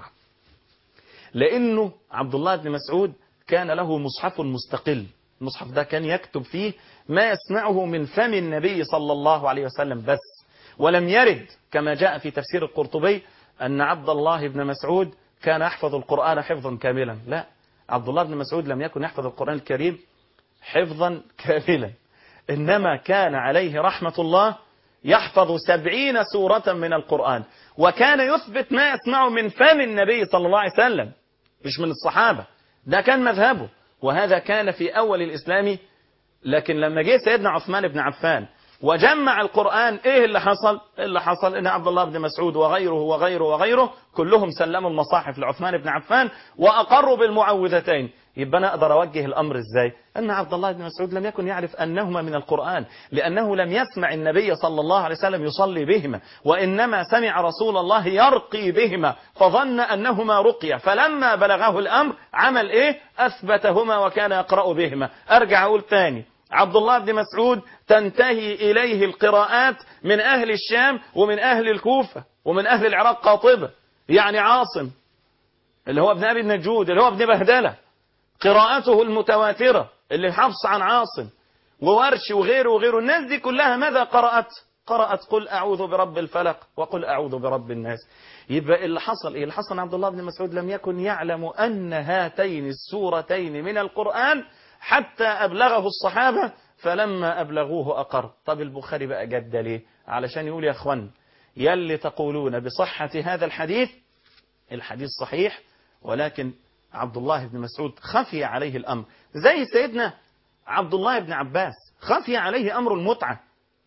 لأنه عبد الله بن مسعود كان له مصحف مستقل المصحف ده كان يكتب فيه ما يسمعه من فم النبي صلى الله عليه وسلم بس ولم يرد كما جاء في تفسير القرطبي أن عبد الله بن مسعود كان يحفظ القرآن حفظا كاملا لا عبد الله بن مسعود لم يكن يحفظ القرآن الكريم حفظا كاملا إنما كان عليه رحمة الله يحفظ سبعين سورة من القرآن وكان يثبت ما يسمعه من فم النبي صلى الله عليه وسلم مش من الصحابة ده كان مذهبه وهذا كان في أول الإسلام لكن لما جه سيدنا عثمان بن عفان وجمع القرآن ايه اللي حصل اللي حصل ان عبد الله بن مسعود وغيره وغيره وغيره كلهم سلموا المصاحف لعثمان بن عفان واقروا بالمعوذتين يبقى انا اقدر اوجه الامر ازاي ان عبد الله بن مسعود لم يكن يعرف انهما من القرآن لانه لم يسمع النبي صلى الله عليه وسلم يصلي بهما وانما سمع رسول الله يرقي بهما فظن انهما رقية فلما بلغه الامر عمل ايه اثبتهما وكان يقرأ بهما ارجع اقول تاني عبد الله بن مسعود تنتهي إليه القراءات من أهل الشام ومن أهل الكوفة ومن أهل العراق قاطبة يعني عاصم اللي هو ابن أبي النجود اللي هو ابن بهدلة قراءته المتواترة اللي حفص عن عاصم وورش وغيره وغيره الناس دي كلها ماذا قرأت قرأت قل أعوذ برب الفلق وقل أعوذ برب الناس يبقى اللي حصل إيه اللي حصل عبد الله بن مسعود لم يكن يعلم أن هاتين السورتين من القرآن حتى أبلغه الصحابة فلما أبلغوه أقر طب البخاري بقى جد ليه علشان يقول يا أخوان يلي تقولون بصحة هذا الحديث الحديث صحيح ولكن عبد الله بن مسعود خفي عليه الأمر زي سيدنا عبد الله بن عباس خفي عليه أمر المتعة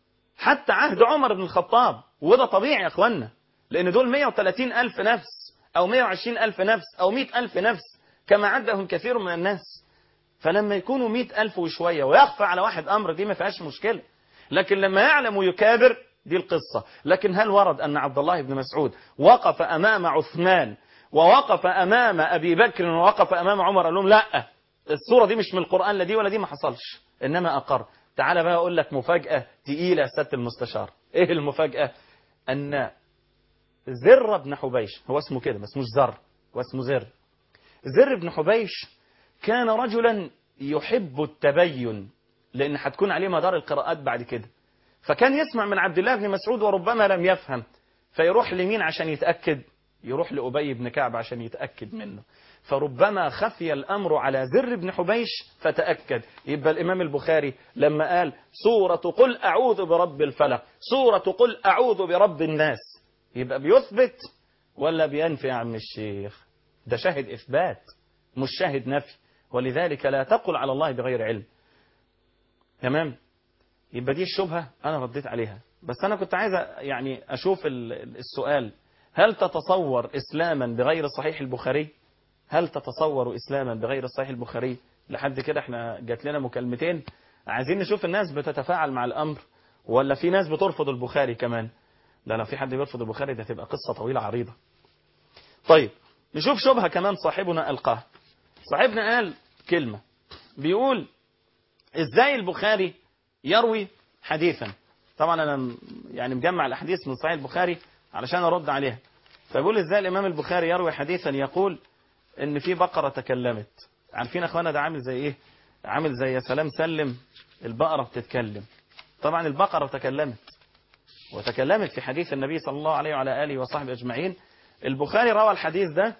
حتى عهد عمر بن الخطاب وده طبيعي يا أخوانا لأن دول 130 ألف نفس أو 120 ألف نفس أو 100 ألف نفس كما عدهم كثير من الناس فلما يكونوا مئة ألف وشوية ويخفى على واحد أمر دي ما فيهاش مشكلة لكن لما يعلم ويكابر دي القصة لكن هل ورد أن عبد الله بن مسعود وقف أمام عثمان ووقف أمام أبي بكر ووقف أمام عمر قال لهم لا الصورة دي مش من القرآن لا دي ولا دي ما حصلش إنما أقر تعال بقى أقول لك مفاجأة تقيلة يا سيادة المستشار إيه المفاجأة أن زر بن حبيش هو اسمه كده ما اسموش زر هو اسمه زر زر بن حبيش كان رجلا يحب التبين لأن هتكون عليه مدار القراءات بعد كده فكان يسمع من عبد الله بن مسعود وربما لم يفهم فيروح لمين عشان يتأكد يروح لأبي بن كعب عشان يتأكد منه فربما خفي الأمر على زر بن حبيش فتأكد يبقى الإمام البخاري لما قال سورة قل أعوذ برب الفلق سورة قل أعوذ برب الناس يبقى بيثبت ولا بينفي يا عم الشيخ ده شاهد إثبات مش شاهد نفي ولذلك لا تقل على الله بغير علم تمام يبقى دي الشبهة أنا رديت عليها بس أنا كنت عايز يعني أشوف ال- السؤال هل تتصور إسلاما بغير صحيح البخاري هل تتصور إسلاما بغير صحيح البخاري لحد كده احنا جات لنا مكالمتين عايزين نشوف الناس بتتفاعل مع الأمر ولا في ناس بترفض البخاري كمان لا لو في حد بيرفض البخاري ده تبقى قصة طويلة عريضة طيب نشوف شبهة كمان صاحبنا ألقاها صاحبنا قال كلمة بيقول ازاي البخاري يروي حديثا طبعا انا م- يعني مجمع الاحاديث من صحيح البخاري علشان ارد عليها فبيقول ازاي الامام البخاري يروي حديثا يقول ان في بقرة تكلمت عارفين يا اخوانا ده عامل زي ايه عامل زي يا سلام سلم البقرة بتتكلم طبعا البقرة تكلمت وتكلمت في حديث النبي صلى الله عليه وعلى آله وصحبه أجمعين البخاري روى الحديث ده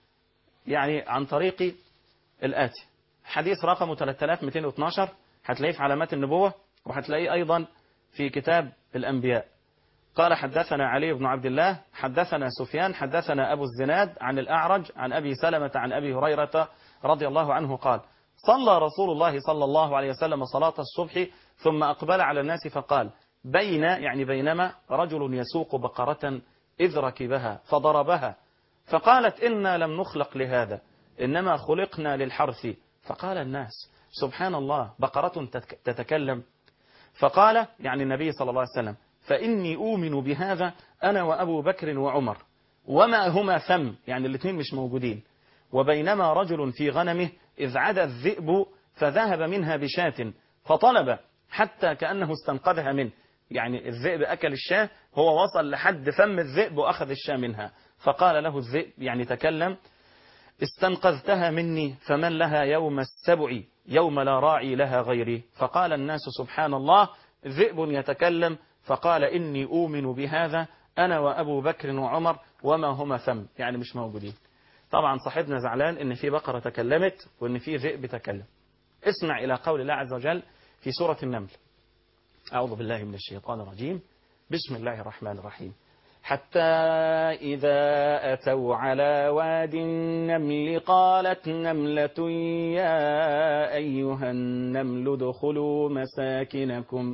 يعني عن طريق الآتي حديث رقمه 3212 هتلاقيه في علامات النبوة وهتلاقيه أيضا في كتاب الأنبياء قال حدثنا علي بن عبد الله حدثنا سفيان حدثنا أبو الزناد عن الأعرج عن أبي سلمة عن أبي هريرة رضي الله عنه قال صلى رسول الله صلى الله عليه وسلم صلاة الصبح ثم أقبل على الناس فقال بين يعني بينما رجل يسوق بقرة إذ ركبها فضربها فقالت إنا لم نخلق لهذا إنما خلقنا للحرث فقال الناس سبحان الله بقرة تتك- تتكلم فقال يعني النبي صلى الله عليه وسلم فإني أؤمن بهذا أنا وأبو بكر وعمر وما هما ثم يعني الاثنين مش موجودين وبينما رجل في غنمه إذ عدا الذئب فذهب منها بشاة فطلب حتى كأنه استنقذها منه يعني الذئب أكل الشاة هو وصل لحد فم الذئب وأخذ الشاة منها فقال له الذئب يعني تكلم استنقذتها مني فمن لها يوم السبع يوم لا راعي لها غيري فقال الناس سبحان الله ذئب يتكلم فقال إني أؤمن بهذا أنا وأبو بكر وعمر وما هما ثم يعني مش موجودين طبعا صاحبنا زعلان إن في بقرة تكلمت وإن في ذئب تكلم اسمع إلى قول الله عز وجل في سورة النمل أعوذ بالله من الشيطان الرجيم بسم الله الرحمن الرحيم حتى إذا أتوا على واد النمل قالت نملة يا أيها النمل ادخلوا مساكنكم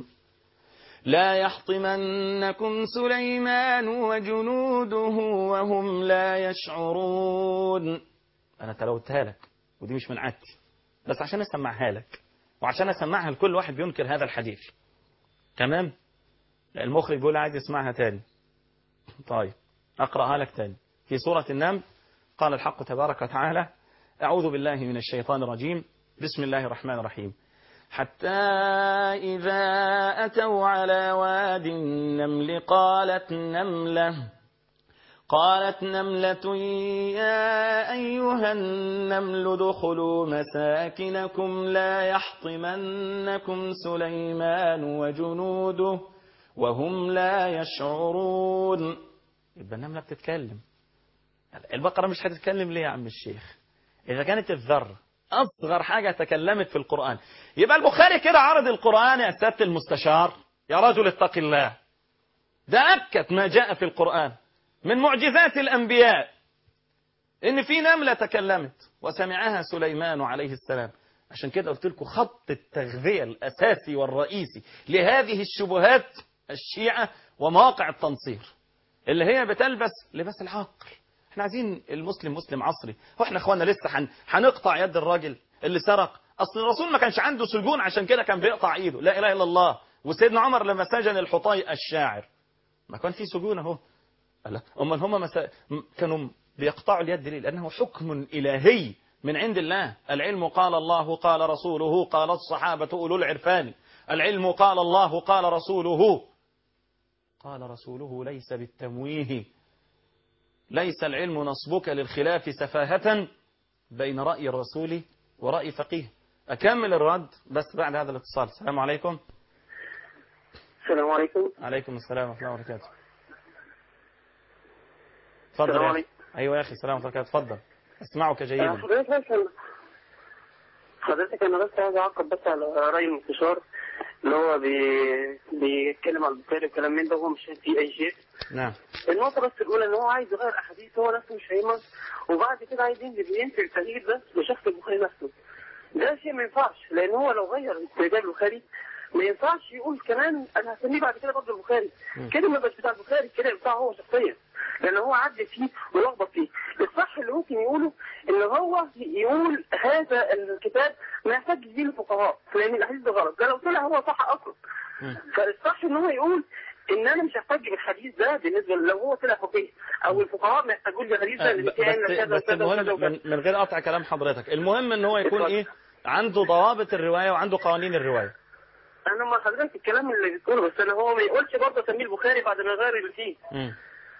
لا يحطمنكم سليمان وجنوده وهم لا يشعرون أنا تلوتها لك ودي مش من عادتي بس عشان أسمعها لك وعشان أسمعها لكل واحد بينكر هذا الحديث تمام المخرج بيقول عايز يسمعها تاني طيب أقرأها لك تاني في سورة النمل قال الحق تبارك وتعالى أعوذ بالله من الشيطان الرجيم بسم الله الرحمن الرحيم حتى إذا أتوا على واد النمل قالت نملة قالت نملة يا أيها النمل ادخلوا مساكنكم لا يحطمنكم سليمان وجنوده وهم لا يشعرون يبقى النملة بتتكلم البقرة مش هتتكلم ليه يا عم الشيخ إذا كانت الذر أصغر حاجة تكلمت في القرآن يبقى البخاري كده عرض القرآن يا سيادة المستشار يا رجل اتق الله ده أكد ما جاء في القرآن من معجزات الأنبياء إن في نملة تكلمت وسمعها سليمان عليه السلام عشان كده قلت لكم خط التغذية الأساسي والرئيسي لهذه الشبهات الشيعة ومواقع التنصير اللي هي بتلبس لباس العقل احنا عايزين المسلم مسلم عصري واحنا اخوانا لسه حن... هنقطع يد الراجل اللي سرق اصل الرسول ما كانش عنده سجون عشان كده كان بيقطع ايده لا اله الا الله وسيدنا عمر لما سجن الحطي الشاعر ما كان في سجون اهو لا امال هم مسا... م- كانوا بيقطعوا اليد ليه لانه حكم الهي من عند الله العلم قال الله قال رسوله قال الصحابه اولو العرفان العلم قال الله قال رسوله قال رسوله ليس بالتمويه ليس العلم نصبك للخلاف سفاهة بين رأي الرسول ورأي فقيه أكمل الرد بس بعد هذا الاتصال السلام عليكم السلام عليكم عليكم السلام ورحمة الله وبركاته تفضل السلام يا أخي عليكم. أيوة يا أخي السلام ورحمة الله وبركاته تفضل أسمعك آه، جيدا حضرتك بس حضرتك انا بس عايز اعقب بس على راي المستشار اللي هو بي... بيتكلم على البخاري والكلام من ده وهو مش فاهم فيه اي شيء نعم النقطة بس الأولى إن هو عايز يغير أحاديث هو نفسه مش فاهمها وبعد كده عايز ينزل ينفي التغيير ده لشخص البخاري نفسه ده شيء ما ينفعش لأن هو لو غير استدلال البخاري ما ينفعش يقول كمان انا هسميه بعد كده برضه البخاري مم. كده ما يبقاش بتاع البخاري كده بتاعه هو شخصيا لان هو عدل فيه ولخبط فيه الصح اللي ممكن يقوله ان هو يقول هذا الكتاب ما يحتاج فيه الفقهاء لان الاحاديث ده غلط ده لو طلع هو صح اصلا مم. فالصح ان هو يقول ان انا مش هحتاج بالحديث ده بالنسبه لو هو طلع فقيه او الفقهاء ما يحتاجوش بالحديث ده آه، لان في علم بس كذا بس وكذا المهم وكذا وكذا. من, من غير قطع كلام حضرتك المهم ان هو يكون اتفضل. ايه عنده ضوابط الروايه وعنده قوانين الروايه انا ما حضرتك الكلام اللي بتقوله بس انا هو ما يقولش برضه اسميه البخاري بعد ما يغير اللي فيه مم.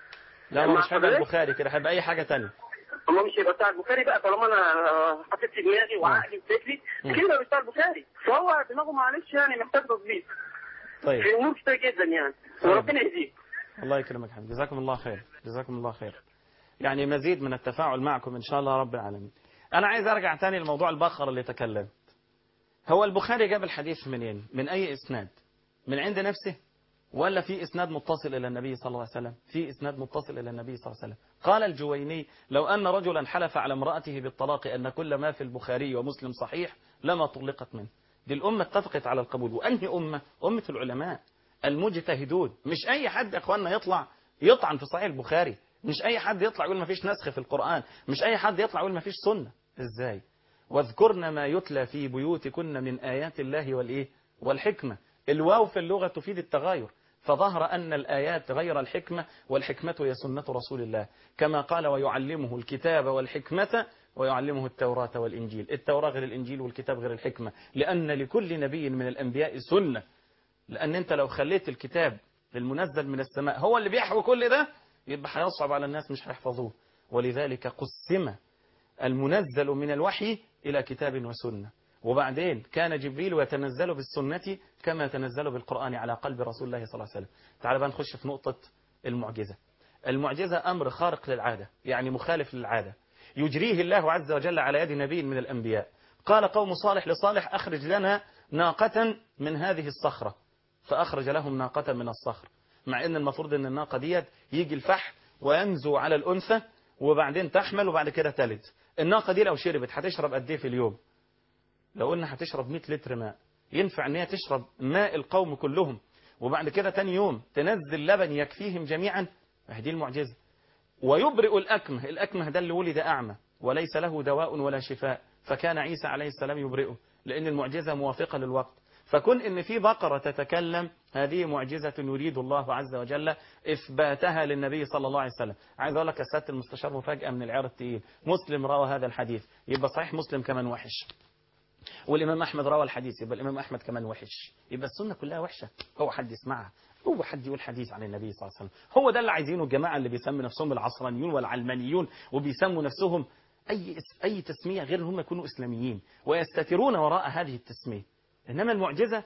لا مع هو مش هيبقى حضرتك؟ البخاري كده هيبقى اي حاجه تانية هو مش هيبقى بتاع البخاري بقى طالما انا حطيت في دماغي وعقلي وفكري مم. كده يبقى بتاع البخاري فهو دماغه معلش يعني محتاج تظبيط طيب في امور كتير جدا يعني طيب. وربنا يهديك الله يكرمك حبيبي جزاكم الله خير جزاكم الله خير يعني مزيد من التفاعل معكم ان شاء الله رب العالمين انا عايز ارجع تاني لموضوع البقره اللي تكلمت هو البخاري جاب الحديث منين من اي اسناد من عند نفسه ولا في اسناد متصل الى النبي صلى الله عليه وسلم في اسناد متصل الى النبي صلى الله عليه وسلم قال الجويني لو ان رجلا حلف على امراته بالطلاق ان كل ما في البخاري ومسلم صحيح لما طلقت منه دي الامه اتفقت على القبول وانهي امه امه العلماء المجتهدون مش اي حد يا اخواننا يطلع يطعن في صحيح البخاري مش اي حد يطلع يقول ما فيش نسخ في القرآن مش اي حد يطلع يقول ما فيش سنة ازاي واذكرن ما يتلى في بيوتكن من آيات الله والإيه والحكمة الواو في اللغة تفيد التغاير فظهر أن الآيات غير الحكمة والحكمة هي سنة رسول الله كما قال ويعلمه الكتاب والحكمة ويعلمه التوراة والإنجيل التوراة غير الإنجيل والكتاب غير الحكمة لأن لكل نبي من الأنبياء سنة لأن أنت لو خليت الكتاب المنزل من السماء هو اللي بيحوي كل ده يبقى هيصعب على الناس مش هيحفظوه ولذلك قسم المنزل من الوحي إلى كتاب وسنة وبعدين كان جبريل يتنزل بالسنة كما يتنزل بالقرآن على قلب رسول الله صلى الله عليه وسلم تعال بقى نخش في نقطة المعجزة المعجزة أمر خارق للعادة يعني مخالف للعادة يجريه الله عز وجل على يد نبي من الأنبياء قال قوم صالح لصالح أخرج لنا ناقة من هذه الصخرة فأخرج لهم ناقة من الصخر مع ان المفروض ان الناقة ديت يجي الفحم وينزو على الأنثى وبعدين تحمل وبعد كده تلد الناقة دي لو شربت هتشرب قد ايه في اليوم لو قلنا هتشرب 100 لتر ماء ينفع ان هي تشرب ماء القوم كلهم وبعد كده تاني يوم تنزل لبن يكفيهم جميعا دي المعجزة ويبرئ الأكمه الأكمه ده اللي ولد أعمى وليس له دواء ولا شفاء فكان عيسى عليه السلام يبرئه لأن المعجزة موافقة للوقت فكن ان في بقرة تتكلم هذه معجزة يريد الله عز وجل إثباتها للنبي صلى الله عليه وسلم عايز أقول لك يا سيادة المستشار مفاجأة من العيار التقيل مسلم روى هذا الحديث يبقى صحيح مسلم كمان وحش والإمام أحمد روى الحديث يبقى الإمام أحمد كمان وحش يبقى السنة كلها وحشة هو حد يسمعها هو حد يقول حديث عن النبي صلى الله عليه وسلم هو ده اللي عايزينه الجماعة اللي بيسموا نفسهم العصرانيون والعلمانيون وبيسموا نفسهم أي أي تسمية غير ان هم يكونوا إسلاميين ويستترون وراء هذه التسمية إنما المعجزة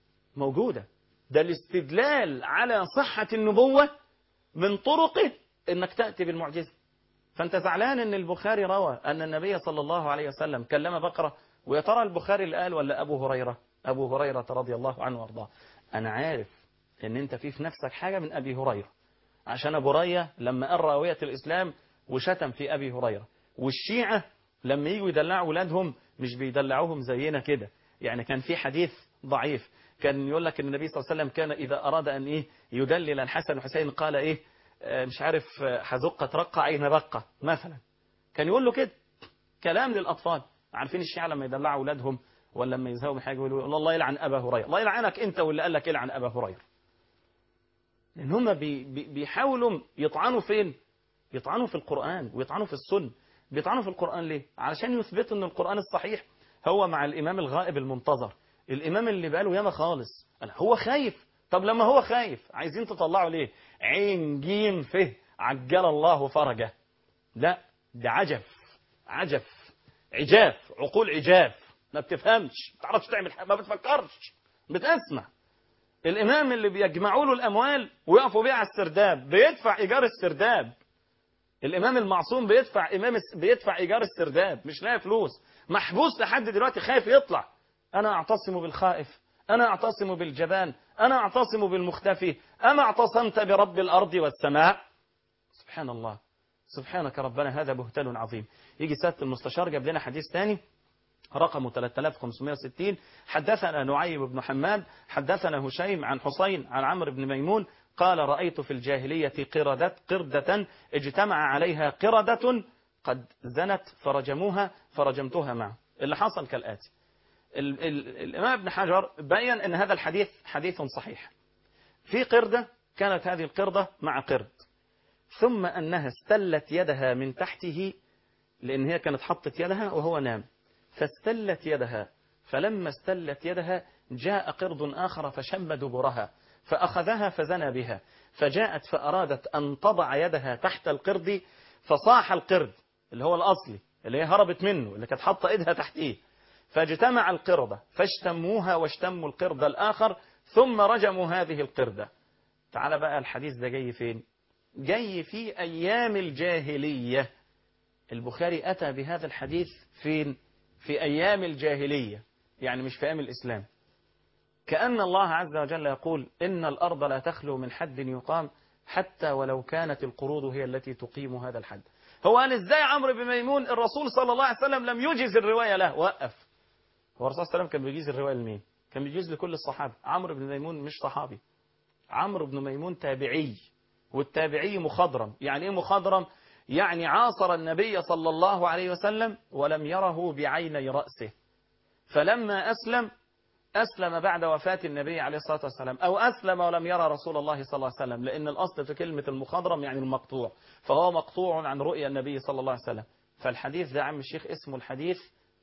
موجودة ده الاستدلال على صحة النبوة من طرقه انك تأتي بالمعجزة فانت زعلان ان البخاري روى ان النبي صلى الله عليه وسلم كلم بقرة ويا ترى البخاري اللي قال ولا ابو هريرة ابو هريرة رضي الله عنه وارضاه انا عارف ان انت في في نفسك حاجة من ابي هريرة عشان ابو هريرة لما قال راوية الاسلام وشتم في ابي هريرة والشيعة لما يجوا يدلعوا ولادهم مش بيدلعوهم زينا كده يعني كان في حديث ضعيف كان يقول لك ان النبي صلى الله عليه وسلم كان اذا اراد ان ايه يدلل الحسن والحسين قال ايه آه مش عارف حزقة رقة عين رقة مثلا كان يقول له كده كلام للاطفال عارفين الشيعة لما يدلعوا اولادهم ولا لما يزهقوا من حاجه يقولوا الله يلعن ابا هريره الله يلعنك انت واللي قال لك يلعن ابا هريره لان هم بي بي بيحاولوا يطعنوا فين يطعنوا في القران ويطعنوا في السنه بيطعنوا في القران ليه علشان يثبتوا ان القران الصحيح هو مع الامام الغائب المنتظر الإمام اللي بقاله ياما خالص هو خايف طب لما هو خايف عايزين تطلعوا ليه عين جيم فه عجل الله فرجه لا ده عجف عجف عجاف عقول عجاف ما بتفهمش ما تعرفش تعمل حاجة ما بتفكرش بتسمع الإمام اللي بيجمعوا له الأموال ويقفوا بيها على السرداب بيدفع إيجار السرداب الإمام المعصوم بيدفع إمام بيدفع إيجار السرداب مش لاقي فلوس محبوس لحد دلوقتي خايف يطلع أنا أعتصم بالخائف أنا أعتصم بالجبان أنا أعتصم بالمختفي أما اعتصمت برب الأرض والسماء سبحان الله سبحانك ربنا هذا بهتان عظيم يجي سيادة المستشار جاب لنا حديث ثاني رقمه 3560 حدثنا نعيم بن حماد حدثنا هشيم عن حسين عن عمرو بن ميمون قال رأيت في الجاهلية قردة, قردة اجتمع عليها قردة قد زنت فرجموها فرجمتها معه اللي حصل كالآتي ال ال الإمام ابن حجر بين أن هذا الحديث حديث صحيح في قردة كانت هذه القردة مع قرد ثم أنها استلت يدها من تحته لأن هي كانت حطت يدها وهو نام فاستلت يدها فلما استلت يدها جاء قرد آخر فشم دبرها فأخذها فزنى بها فجاءت فأرادت أن تضع يدها تحت القرد فصاح القرد اللي هو الأصلي اللي هي هربت منه اللي كانت حاطة إيدها تحتيه فاجتمع القردة فاشتموها واشتموا القرد الآخر ثم رجموا هذه القردة تعال بقى الحديث ده جاي فين جاي في أيام الجاهلية البخاري أتى بهذا الحديث فين في أيام الجاهلية يعني مش في أيام الإسلام كأن الله عز وجل يقول إن الأرض لا تخلو من حد يقام حتى ولو كانت القروض هي التي تقيم هذا الحد هو قال ازاي عمرو بن ميمون الرسول صلى الله عليه وسلم لم يجز الرواية له وقف هو الرسول صلى الله عليه وسلم كان بيجيز الرواية لمين كان بيجيز لكل الصحابة عمرو بن ميمون مش صحابي عمرو بن ميمون تابعي والتابعي مخضرم يعني ايه مخضرم يعني عاصر النبي صلى الله عليه وسلم ولم يره بعيني رأسه فلما أسلم أسلم بعد وفاة النبي عليه الصلاة والسلام أو أسلم ولم يرى رسول الله صلى الله عليه وسلم لأن الأصل في كلمة المخضرم يعني المقطوع فهو مقطوع عن رؤيا النبي صلى الله عليه وسلم فالحديث ده عم الشيخ اسمه الحديث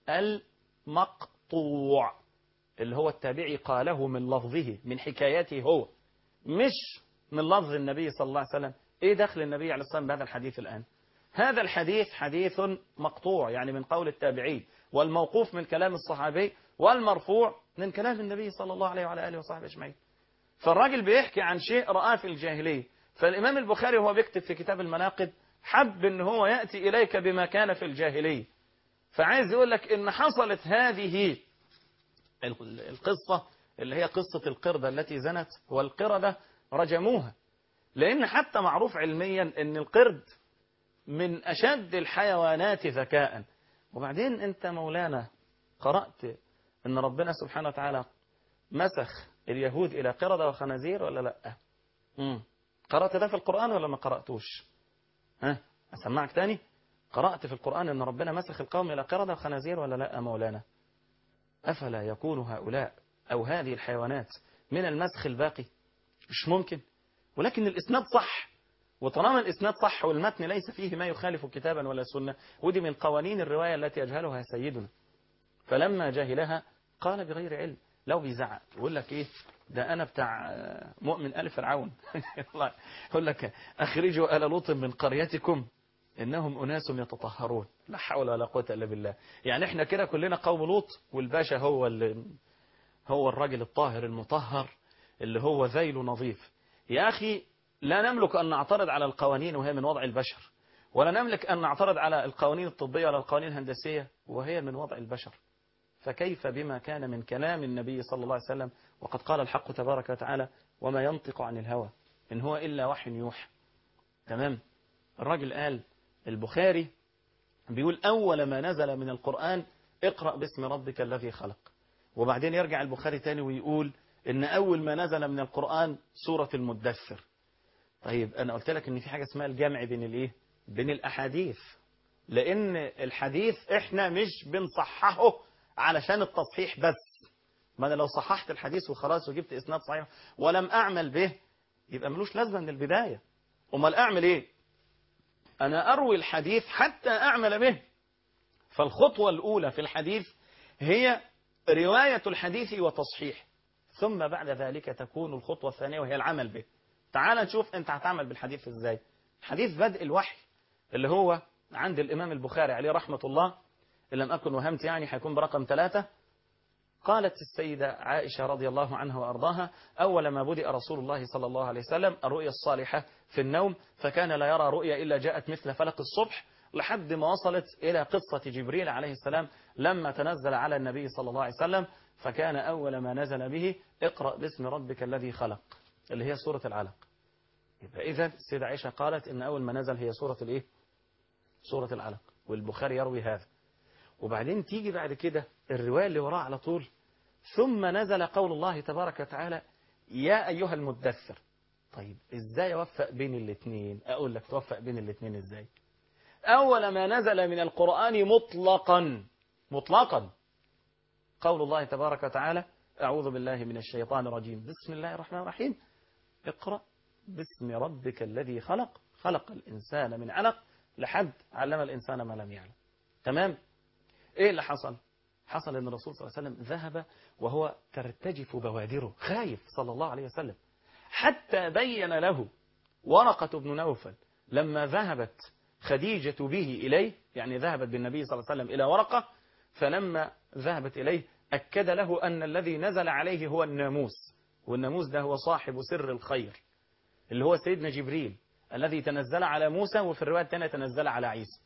المقطوع اللي هو التابعي قاله من لفظه من حكايته هو مش من لفظ النبي صلى الله عليه وسلم ايه دخل النبي عليه الصلاة والسلام بهذا الحديث الآن هذا الحديث حديث مقطوع يعني من قول التابعي والموقوف من كلام الصحابي والمرفوع من كلام النبي صلى الله عليه وعلى آله وصحبه أجمعين فالراجل بيحكي عن شيء رآه في الجاهلية فالإمام البخاري وهو بيكتب في كتاب المناقب حب ان هو يأتي إليك بما كان في الجاهلية فعايز يقول لك ان حصلت هذه القصة اللي هي قصة القردة التي زنت والقردة رجموها لأن حتى معروف علميا ان القرد من أشد الحيوانات ذكاء وبعدين أنت مولانا قرأت أن ربنا سبحانه وتعالى مسخ اليهود إلى قردة وخنازير ولا لا مم. قرأت ده في القرآن ولا ما قرأتوش ها أسمعك تاني قرأت في القرآن أن ربنا مسخ القوم إلى قردة وخنازير ولا لا مولانا أفلا يكون هؤلاء أو هذه الحيوانات من المسخ الباقي مش ممكن ولكن الإسناد صح وطالما الإسناد صح والمتن ليس فيه ما يخالف كتابا ولا سنة ودي من قوانين الرواية التي يجهلها سيدنا فلما جهلها قال بغير علم لو بيزعق يقول لك ايه ده انا بتاع مؤمن ال فرعون يقول لك اخرجوا ال لوط من قريتكم انهم اناس يتطهرون لا حول ولا قوه الا بالله يعني احنا كده كلنا قوم لوط والباشا هو اللي هو الراجل الطاهر المطهر اللي هو ذيل نظيف يا اخي لا نملك أن نعترض على القوانين وهي من وضع البشر ولا نملك أن نعترض على القوانين الطبية ولا القوانين الهندسية وهي من وضع البشر فكيف بما كان من كلام النبي صلى الله عليه وسلم وقد قال الحق تبارك وتعالى وما ينطق عن الهوى إن هو إلا وحي يوحى تمام الراجل قال البخاري بيقول أول ما نزل من القرآن اقرأ باسم ربك الذي خلق وبعدين يرجع البخاري تاني ويقول إن أول ما نزل من القرآن سورة المدثر طيب أنا قلت لك إن في حاجة اسمها الجمع بين الإيه بين الأحاديث لأن الحديث إحنا مش بنصححه علشان التصحيح بس ما أنا لو صححت الحديث وخلاص وجبت إسناد صحيح ولم أعمل به يبقى ملوش لازمة من البداية أمال أعمل إيه أنا أروي الحديث حتى أعمل به فالخطوة الأولى في الحديث هي رواية الحديث وتصحيح ثم بعد ذلك تكون الخطوة الثانية وهي العمل به تعال نشوف أنت هتعمل بالحديث إزاي حديث بدء الوحي اللي هو عند الإمام البخاري عليه رحمة الله إن لم أكن وهمت يعني هيكون برقم ثلاثة قالت السيدة عائشة رضي الله عنها وأرضاها أول ما بدأ رسول الله صلى الله عليه وسلم الرؤيا الصالحة في النوم فكان لا يرى رؤيا إلا جاءت مثل فلق الصبح لحد ما وصلت إلى قصة جبريل عليه السلام لما تنزل على النبي صلى الله عليه وسلم فكان أول ما نزل به اقرأ باسم ربك الذي خلق اللي هي سورة العلق يبقى إذا السيدة عائشة قالت إن أول ما نزل هي سورة الإيه؟ سورة العلق والبخاري يروي هذا وبعدين تيجي بعد كده الرواية اللي وراها على طول ثم نزل قول الله تبارك وتعالى يا أيها المدثر طيب ازاي اوفق بين الاثنين اقول لك توفق بين الاثنين ازاي اول ما نزل من القرآن مطلقا مطلقا قول الله تبارك وتعالى اعوذ بالله من الشيطان الرجيم بسم الله الرحمن الرحيم اقرأ باسم ربك الذي خلق خلق الإنسان من علق لحد علم الإنسان ما لم يعلم تمام ايه اللي حصل حصل ان الرسول صلى الله عليه وسلم ذهب وهو ترتجف بوادره خايف صلى الله عليه وسلم حتى بين له ورقة بن نوفل لما ذهبت خديجة به إليه يعني ذهبت بالنبي صلى الله عليه وسلم إلى ورقة فلما ذهبت إليه أكد له أن الذي نزل عليه هو الناموس والناموس ده هو صاحب سر الخير اللي هو سيدنا جبريل الذي تنزل على موسى وفي الرواية الثانية تنزل على عيسى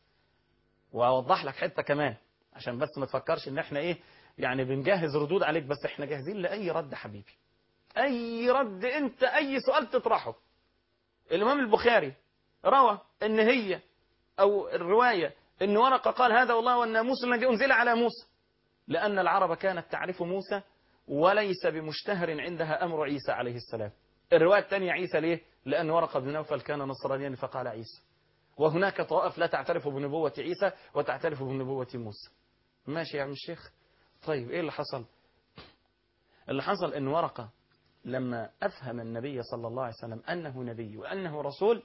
وأوضح لك حتة كمان عشان بس ما تفكرش ان احنا ايه يعني بنجهز ردود عليك بس احنا جاهزين لأي رد حبيبي أي رد أنت أي سؤال تطرحه الإمام البخاري روى أن هي أو الرواية أن ورقة قال هذا والله والناموس الذي أنزل على موسى لأن العرب كانت تعرف موسى وليس بمشتهر عندها أمر عيسى عليه السلام الرواية الثانية عيسى ليه؟ لأن ورقة بن نوفل كان نصرانيا فقال عيسى وهناك طوائف لا تعترف بنبوة عيسى وتعترف بنبوة موسى ماشي يا عم الشيخ طيب ايه اللي حصل اللي حصل ان ورقة لما أفهم النبي صلى الله عليه وسلم أنه نبي وأنه رسول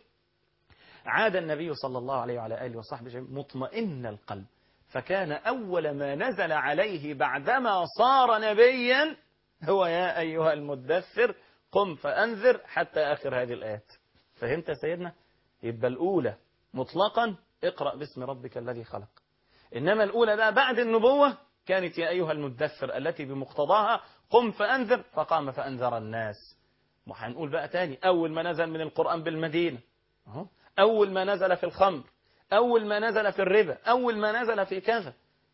عاد النبي صلى الله عليه وعلى آله وصحبه مطمئن القلب فكان أول ما نزل عليه بعدما صار نبيا هو يا أيها المدثر قم فأنذر حتى آخر هذه الآيات فهمت يا سيدنا يبقى الأولى مطلقا اقرأ باسم ربك الذي خلق إنما الأولى بقى بعد النبوة كانت يا أيها المدثر التي بمقتضاها قم فأنذر فقام فأنذر الناس وهنقول بقى تاني أول ما نزل من القرآن بالمدينة أهو. أول ما نزل في الخمر أول ما نزل في الربا أول ما نزل في كذا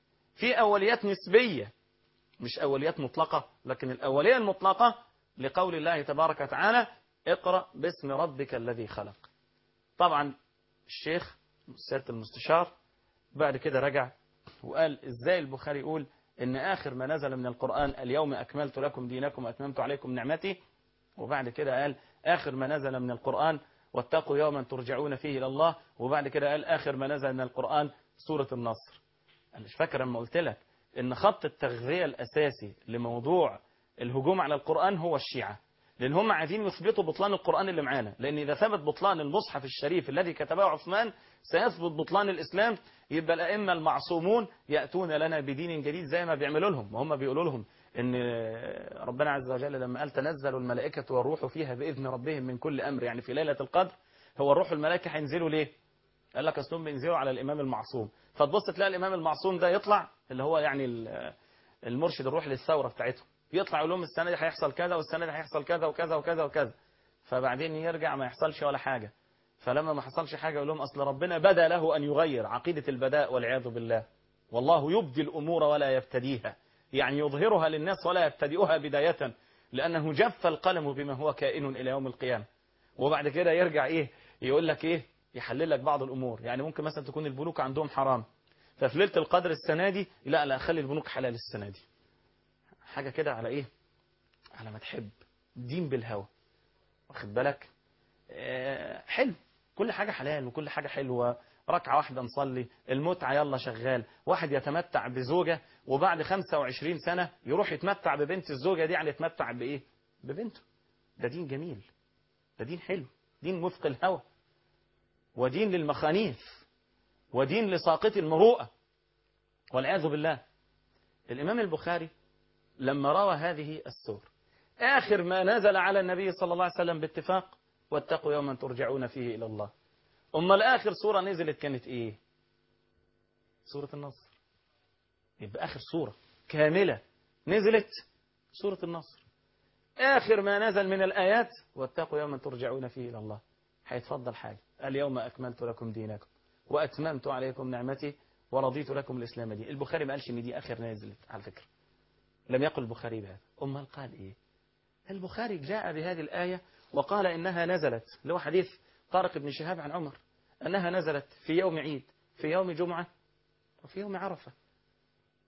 في أوليات نسبية مش أوليات مطلقة لكن الأولية المطلقة لقول الله تبارك وتعالى اقرأ باسم ربك الذي خلق طبعا الشيخ سيادة المستشار بعد كده رجع وقال ازاي البخاري يقول ان اخر ما نزل من القرآن اليوم اكملت لكم دينكم واتممت عليكم نعمتي وبعد كده قال اخر ما نزل من القرآن واتقوا يوما ترجعون فيه الى الله وبعد كده قال اخر ما نزل من القرآن سورة النصر انا مش فاكر لما قلت لك ان خط التغذية الاساسي لموضوع الهجوم على القرآن هو الشيعة لان هم عايزين يثبتوا بطلان القرآن اللي معانا لان اذا ثبت بطلان المصحف الشريف الذي كتبه عثمان سيثبت بطلان الاسلام يبقى الائمه المعصومون ياتون لنا بدين جديد زي ما بيعملوا لهم وهم بيقولوا لهم ان ربنا عز وجل لما قال تنزل الملائكه والروح فيها باذن ربهم من كل امر يعني في ليله القدر هو الروح الملائكه هينزلوا ليه قال لك اصلهم بينزلوا على الامام المعصوم فتبص تلاقي الامام المعصوم ده يطلع اللي هو يعني المرشد الروح للثوره بتاعتهم يطلع يقول لهم السنه دي هيحصل كذا والسنه دي هيحصل كذا وكذا وكذا وكذا فبعدين يرجع ما يحصلش ولا حاجه فلما ما حصلش حاجه يقول لهم اصل ربنا بدا له ان يغير عقيده البداء والعياذ بالله والله يبدي الامور ولا يبتديها يعني يظهرها للناس ولا يبتدئها بدايه لانه جف القلم بما هو كائن الى يوم القيامه وبعد كده يرجع ايه يقول لك ايه يحلل لك بعض الامور يعني ممكن مثلا تكون البنوك عندهم حرام ففي ليله القدر السنه دي لا لا خلي البنوك حلال السنه دي حاجة كده على ايه على ما تحب دين بالهوى واخد بالك آه حلو كل حاجة حلال وكل حاجة حلوة ركعة واحدة نصلي المتعة يلا شغال واحد يتمتع بزوجة وبعد 25 سنة يروح يتمتع ببنت الزوجة دي يعني يتمتع بإيه ببنته ده دين جميل ده دين حلو دين وفق الهوى ودين للمخانيث ودين لساقط المروءة والعياذ بالله الإمام البخاري لما روى هذه السور آخر ما نزل على النبي صلى الله عليه وسلم باتفاق واتقوا يوما ترجعون فيه إلى الله أما الآخر سورة نزلت كانت إيه سورة النصر يبقى آخر سورة كاملة نزلت سورة النصر آخر ما نزل من الآيات واتقوا يوما ترجعون فيه إلى الله هيتفضل حاجة اليوم أكملت لكم دينكم وأتممت عليكم نعمتي ورضيت لكم الإسلام دين البخاري ما قالش إن دي آخر نازلت على فكرة لم يقل البخاري بهذا أمال قال إيه البخاري جاء بهذه الآية وقال إنها نزلت اللي هو حديث طارق بن شهاب عن عمر أنها نزلت في يوم عيد في يوم جمعة وفي يوم عرفة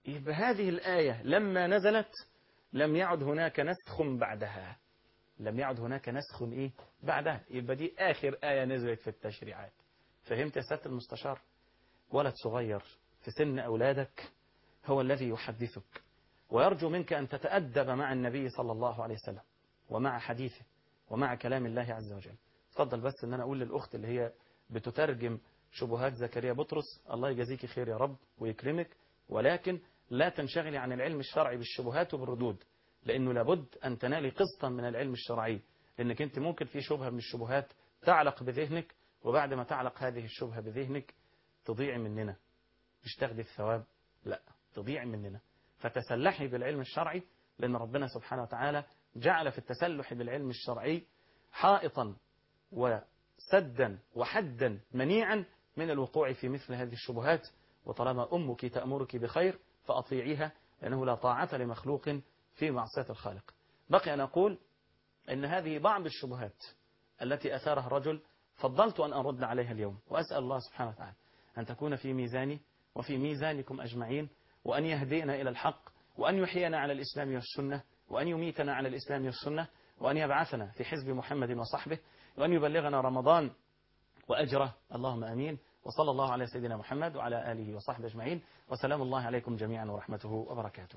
يبقى هذه الآية لما نزلت لم يعد هناك نسخ بعدها لم يعد هناك نسخ إيه بعدها يبقى دي آخر آية نزلت في التشريعات فهمت يا سيادة المستشار ولد صغير في سن أولادك هو الذي يحدثك ويرجو منك أن تتأدب مع النبي صلى الله عليه وسلم ومع حديثه ومع كلام الله عز وجل تفضل بس ان انا اقول للاخت اللي هي بتترجم شبهات زكريا بطرس الله يجازيك خير يا رب ويكرمك ولكن لا تنشغلي عن العلم الشرعي بالشبهات وبالردود لانه لابد ان تنالي قسطا من العلم الشرعي لانك انت ممكن في شبهه من الشبهات تعلق بذهنك وبعد ما تعلق هذه الشبهه بذهنك تضيع مننا مش تاخدي الثواب لا تضيع مننا فتسلحي بالعلم الشرعي لأن ربنا سبحانه وتعالى جعل في التسلح بالعلم الشرعي حائطا وسدا وحدا منيعا من الوقوع في مثل هذه الشبهات وطالما أمك تأمرك بخير فأطيعيها لأنه لا طاعة لمخلوق في معصية الخالق بقي أن أقول أن هذه بعض الشبهات التي أثارها الرجل فضلت أن أرد عليها اليوم وأسأل الله سبحانه وتعالى أن تكون في ميزاني وفي ميزانكم أجمعين وأن يهدينا إلى الحق وأن يحيينا على الإسلام والسنة وأن يميتنا على الإسلام والسنة وأن يبعثنا في حزب محمد وصحبه وأن يبلغنا رمضان وأجره اللهم أمين وصلى الله على سيدنا محمد وعلى آله وصحبه أجمعين وسلام الله عليكم جميعا ورحمته وبركاته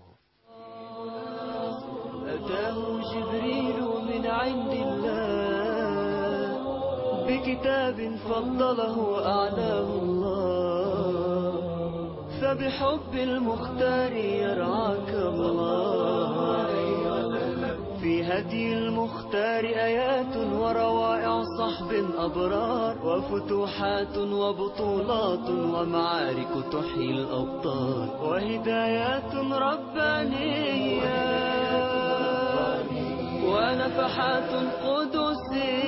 أتاه جبريل من عند الله بكتاب فضله أعلاه الله فبحب المختار يرعاك الله في هدي المختار آيات وروائع صحب أبرار وفتوحات وبطولات ومعارك تحيي الأبطال وهدايات ربانية ونفحات قدسية